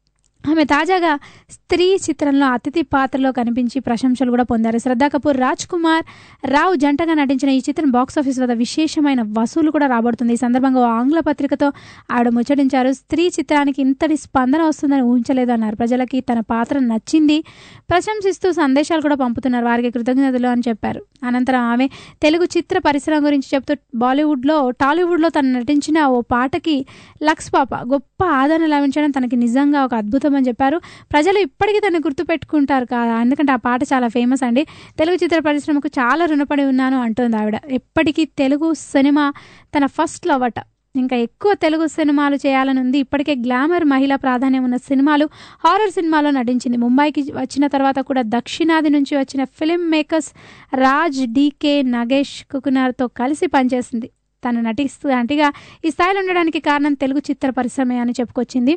ఆమె తాజాగా స్త్రీ చిత్రంలో అతిథి పాత్రలో కనిపించి ప్రశంసలు కూడా పొందారు శ్రద్ధా కపూర్ రాజ్ కుమార్ రావు జంటగా నటించిన ఈ చిత్రం బాక్స్ ఆఫీస్ వద్ద విశేషమైన వసూలు కూడా రాబడుతుంది ఈ సందర్భంగా ఓ ఆంగ్ల పత్రికతో ఆవిడ ముచ్చటించారు స్త్రీ చిత్రానికి ఇంతటి స్పందన వస్తుందని ఊహించలేదు అన్నారు ప్రజలకి తన పాత్ర నచ్చింది ప్రశంసిస్తూ సందేశాలు కూడా పంపుతున్నారు వారికి కృతజ్ఞతలు అని చెప్పారు అనంతరం ఆమె తెలుగు చిత్ర పరిశ్రమ గురించి చెప్తూ బాలీవుడ్లో టాలీవుడ్లో తను నటించిన ఓ పాటకి లక్స్ పాప గొప్ప ఆదరణ లభించడం తనకి నిజంగా ఒక అద్భుతం అని చెప్పారు ప్రజలు ఇప్పటికీ తను గుర్తుపెట్టుకుంటారు కదా ఎందుకంటే ఆ పాట చాలా ఫేమస్ అండి తెలుగు చిత్ర పరిశ్రమకు చాలా రుణపడి ఉన్నాను అంటుంది ఆవిడ ఎప్పటికీ తెలుగు సినిమా తన ఫస్ట్ లవ్ అట ఇంకా ఎక్కువ తెలుగు సినిమాలు చేయాలని ఉంది ఇప్పటికే గ్లామర్ మహిళా ప్రాధాన్యం ఉన్న సినిమాలు హారర్ సినిమాలో నటించింది ముంబైకి వచ్చిన తర్వాత కూడా దక్షిణాది నుంచి వచ్చిన ఫిల్మ్ మేకర్స్ రాజ్ డీకే నగేష్ కుకునార్తో కలిసి పనిచేసింది తను నటిస్తూ నటిగా ఈ స్థాయిలో ఉండడానికి కారణం తెలుగు చిత్ర పరిశ్రమే అని చెప్పుకొచ్చింది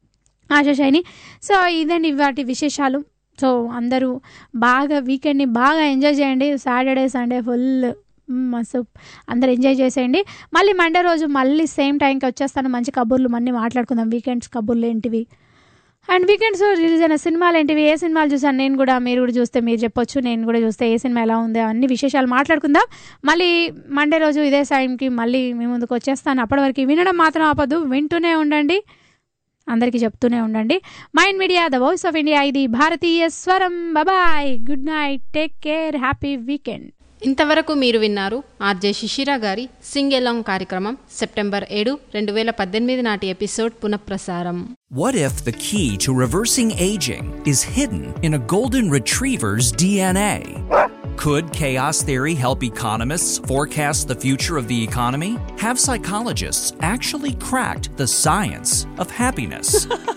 ఆశాశైని సో ఇదండి వాటి విశేషాలు సో అందరూ బాగా వీకెండ్ని బాగా ఎంజాయ్ చేయండి సాటర్డే సండే ఫుల్ మస్తు అందరు ఎంజాయ్ చేసేయండి మళ్ళీ మండే రోజు మళ్ళీ సేమ్ టైంకి వచ్చేస్తాను మంచి కబుర్లు మళ్ళీ మాట్లాడుకుందాం వీకెండ్స్ కబుర్లు ఏంటివి అండ్ వీకెండ్స్ రిలీజ్ అయిన సినిమాలు ఏంటివి ఏ సినిమాలు చూసాను నేను కూడా మీరు కూడా చూస్తే మీరు చెప్పొచ్చు నేను కూడా చూస్తే ఏ సినిమా ఎలా ఉంది అన్ని విశేషాలు మాట్లాడుకుందాం మళ్ళీ మండే రోజు ఇదే టైంకి మళ్ళీ మీ ముందుకు వచ్చేస్తాను అప్పటి వరకు వినడం మాత్రం ఆపదు వింటూనే ఉండండి అందరికీ చెప్తూనే ఉండండి mind media the voice of India ఇది భారతీయ స్వరం bye good night take care happy weekend ఇంతవరకు మీరు విన్నారు ఆర్జే శిశిర గారి సింగ్ ఎలాంగ్ కార్యక్రమం సెప్టెంబర్ ఏడు రెండు వేల పద్దెనిమిది నాటి ఎపిసోడ్ పునఃప్రసారం What if the key to reversing aging is hidden in a golden retriever's DNA? Could chaos theory help economists forecast the future of the economy? Have psychologists actually cracked the science of happiness?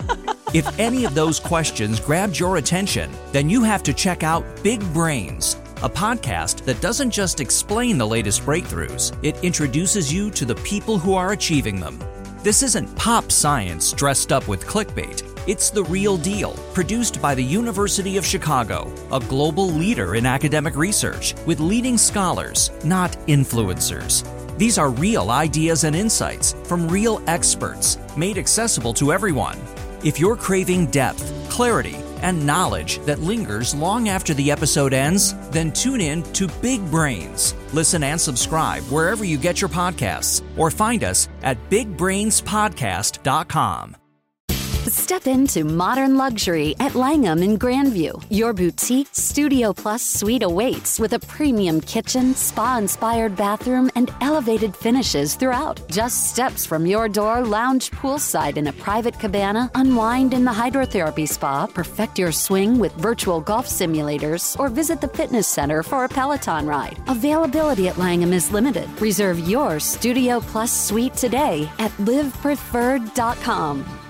if any of those questions grabbed your attention, then you have to check out Big Brains, a podcast that doesn't just explain the latest breakthroughs, it introduces you to the people who are achieving them. This isn't pop science dressed up with clickbait. It's the real deal, produced by the University of Chicago, a global leader in academic research with leading scholars, not influencers. These are real ideas and insights from real experts, made accessible to everyone. If you're craving depth, clarity, and knowledge that lingers long after the episode ends, then tune in to Big Brains. Listen and subscribe wherever you get your podcasts or find us at bigbrainspodcast.com. Step into modern luxury at Langham in Grandview. Your boutique Studio Plus suite awaits with a premium kitchen, spa inspired bathroom, and elevated finishes throughout. Just steps from your door, lounge poolside in a private cabana, unwind in the hydrotherapy spa, perfect your swing with virtual golf simulators, or visit the fitness center for a Peloton ride. Availability at Langham is limited. Reserve your Studio Plus suite today at livepreferred.com.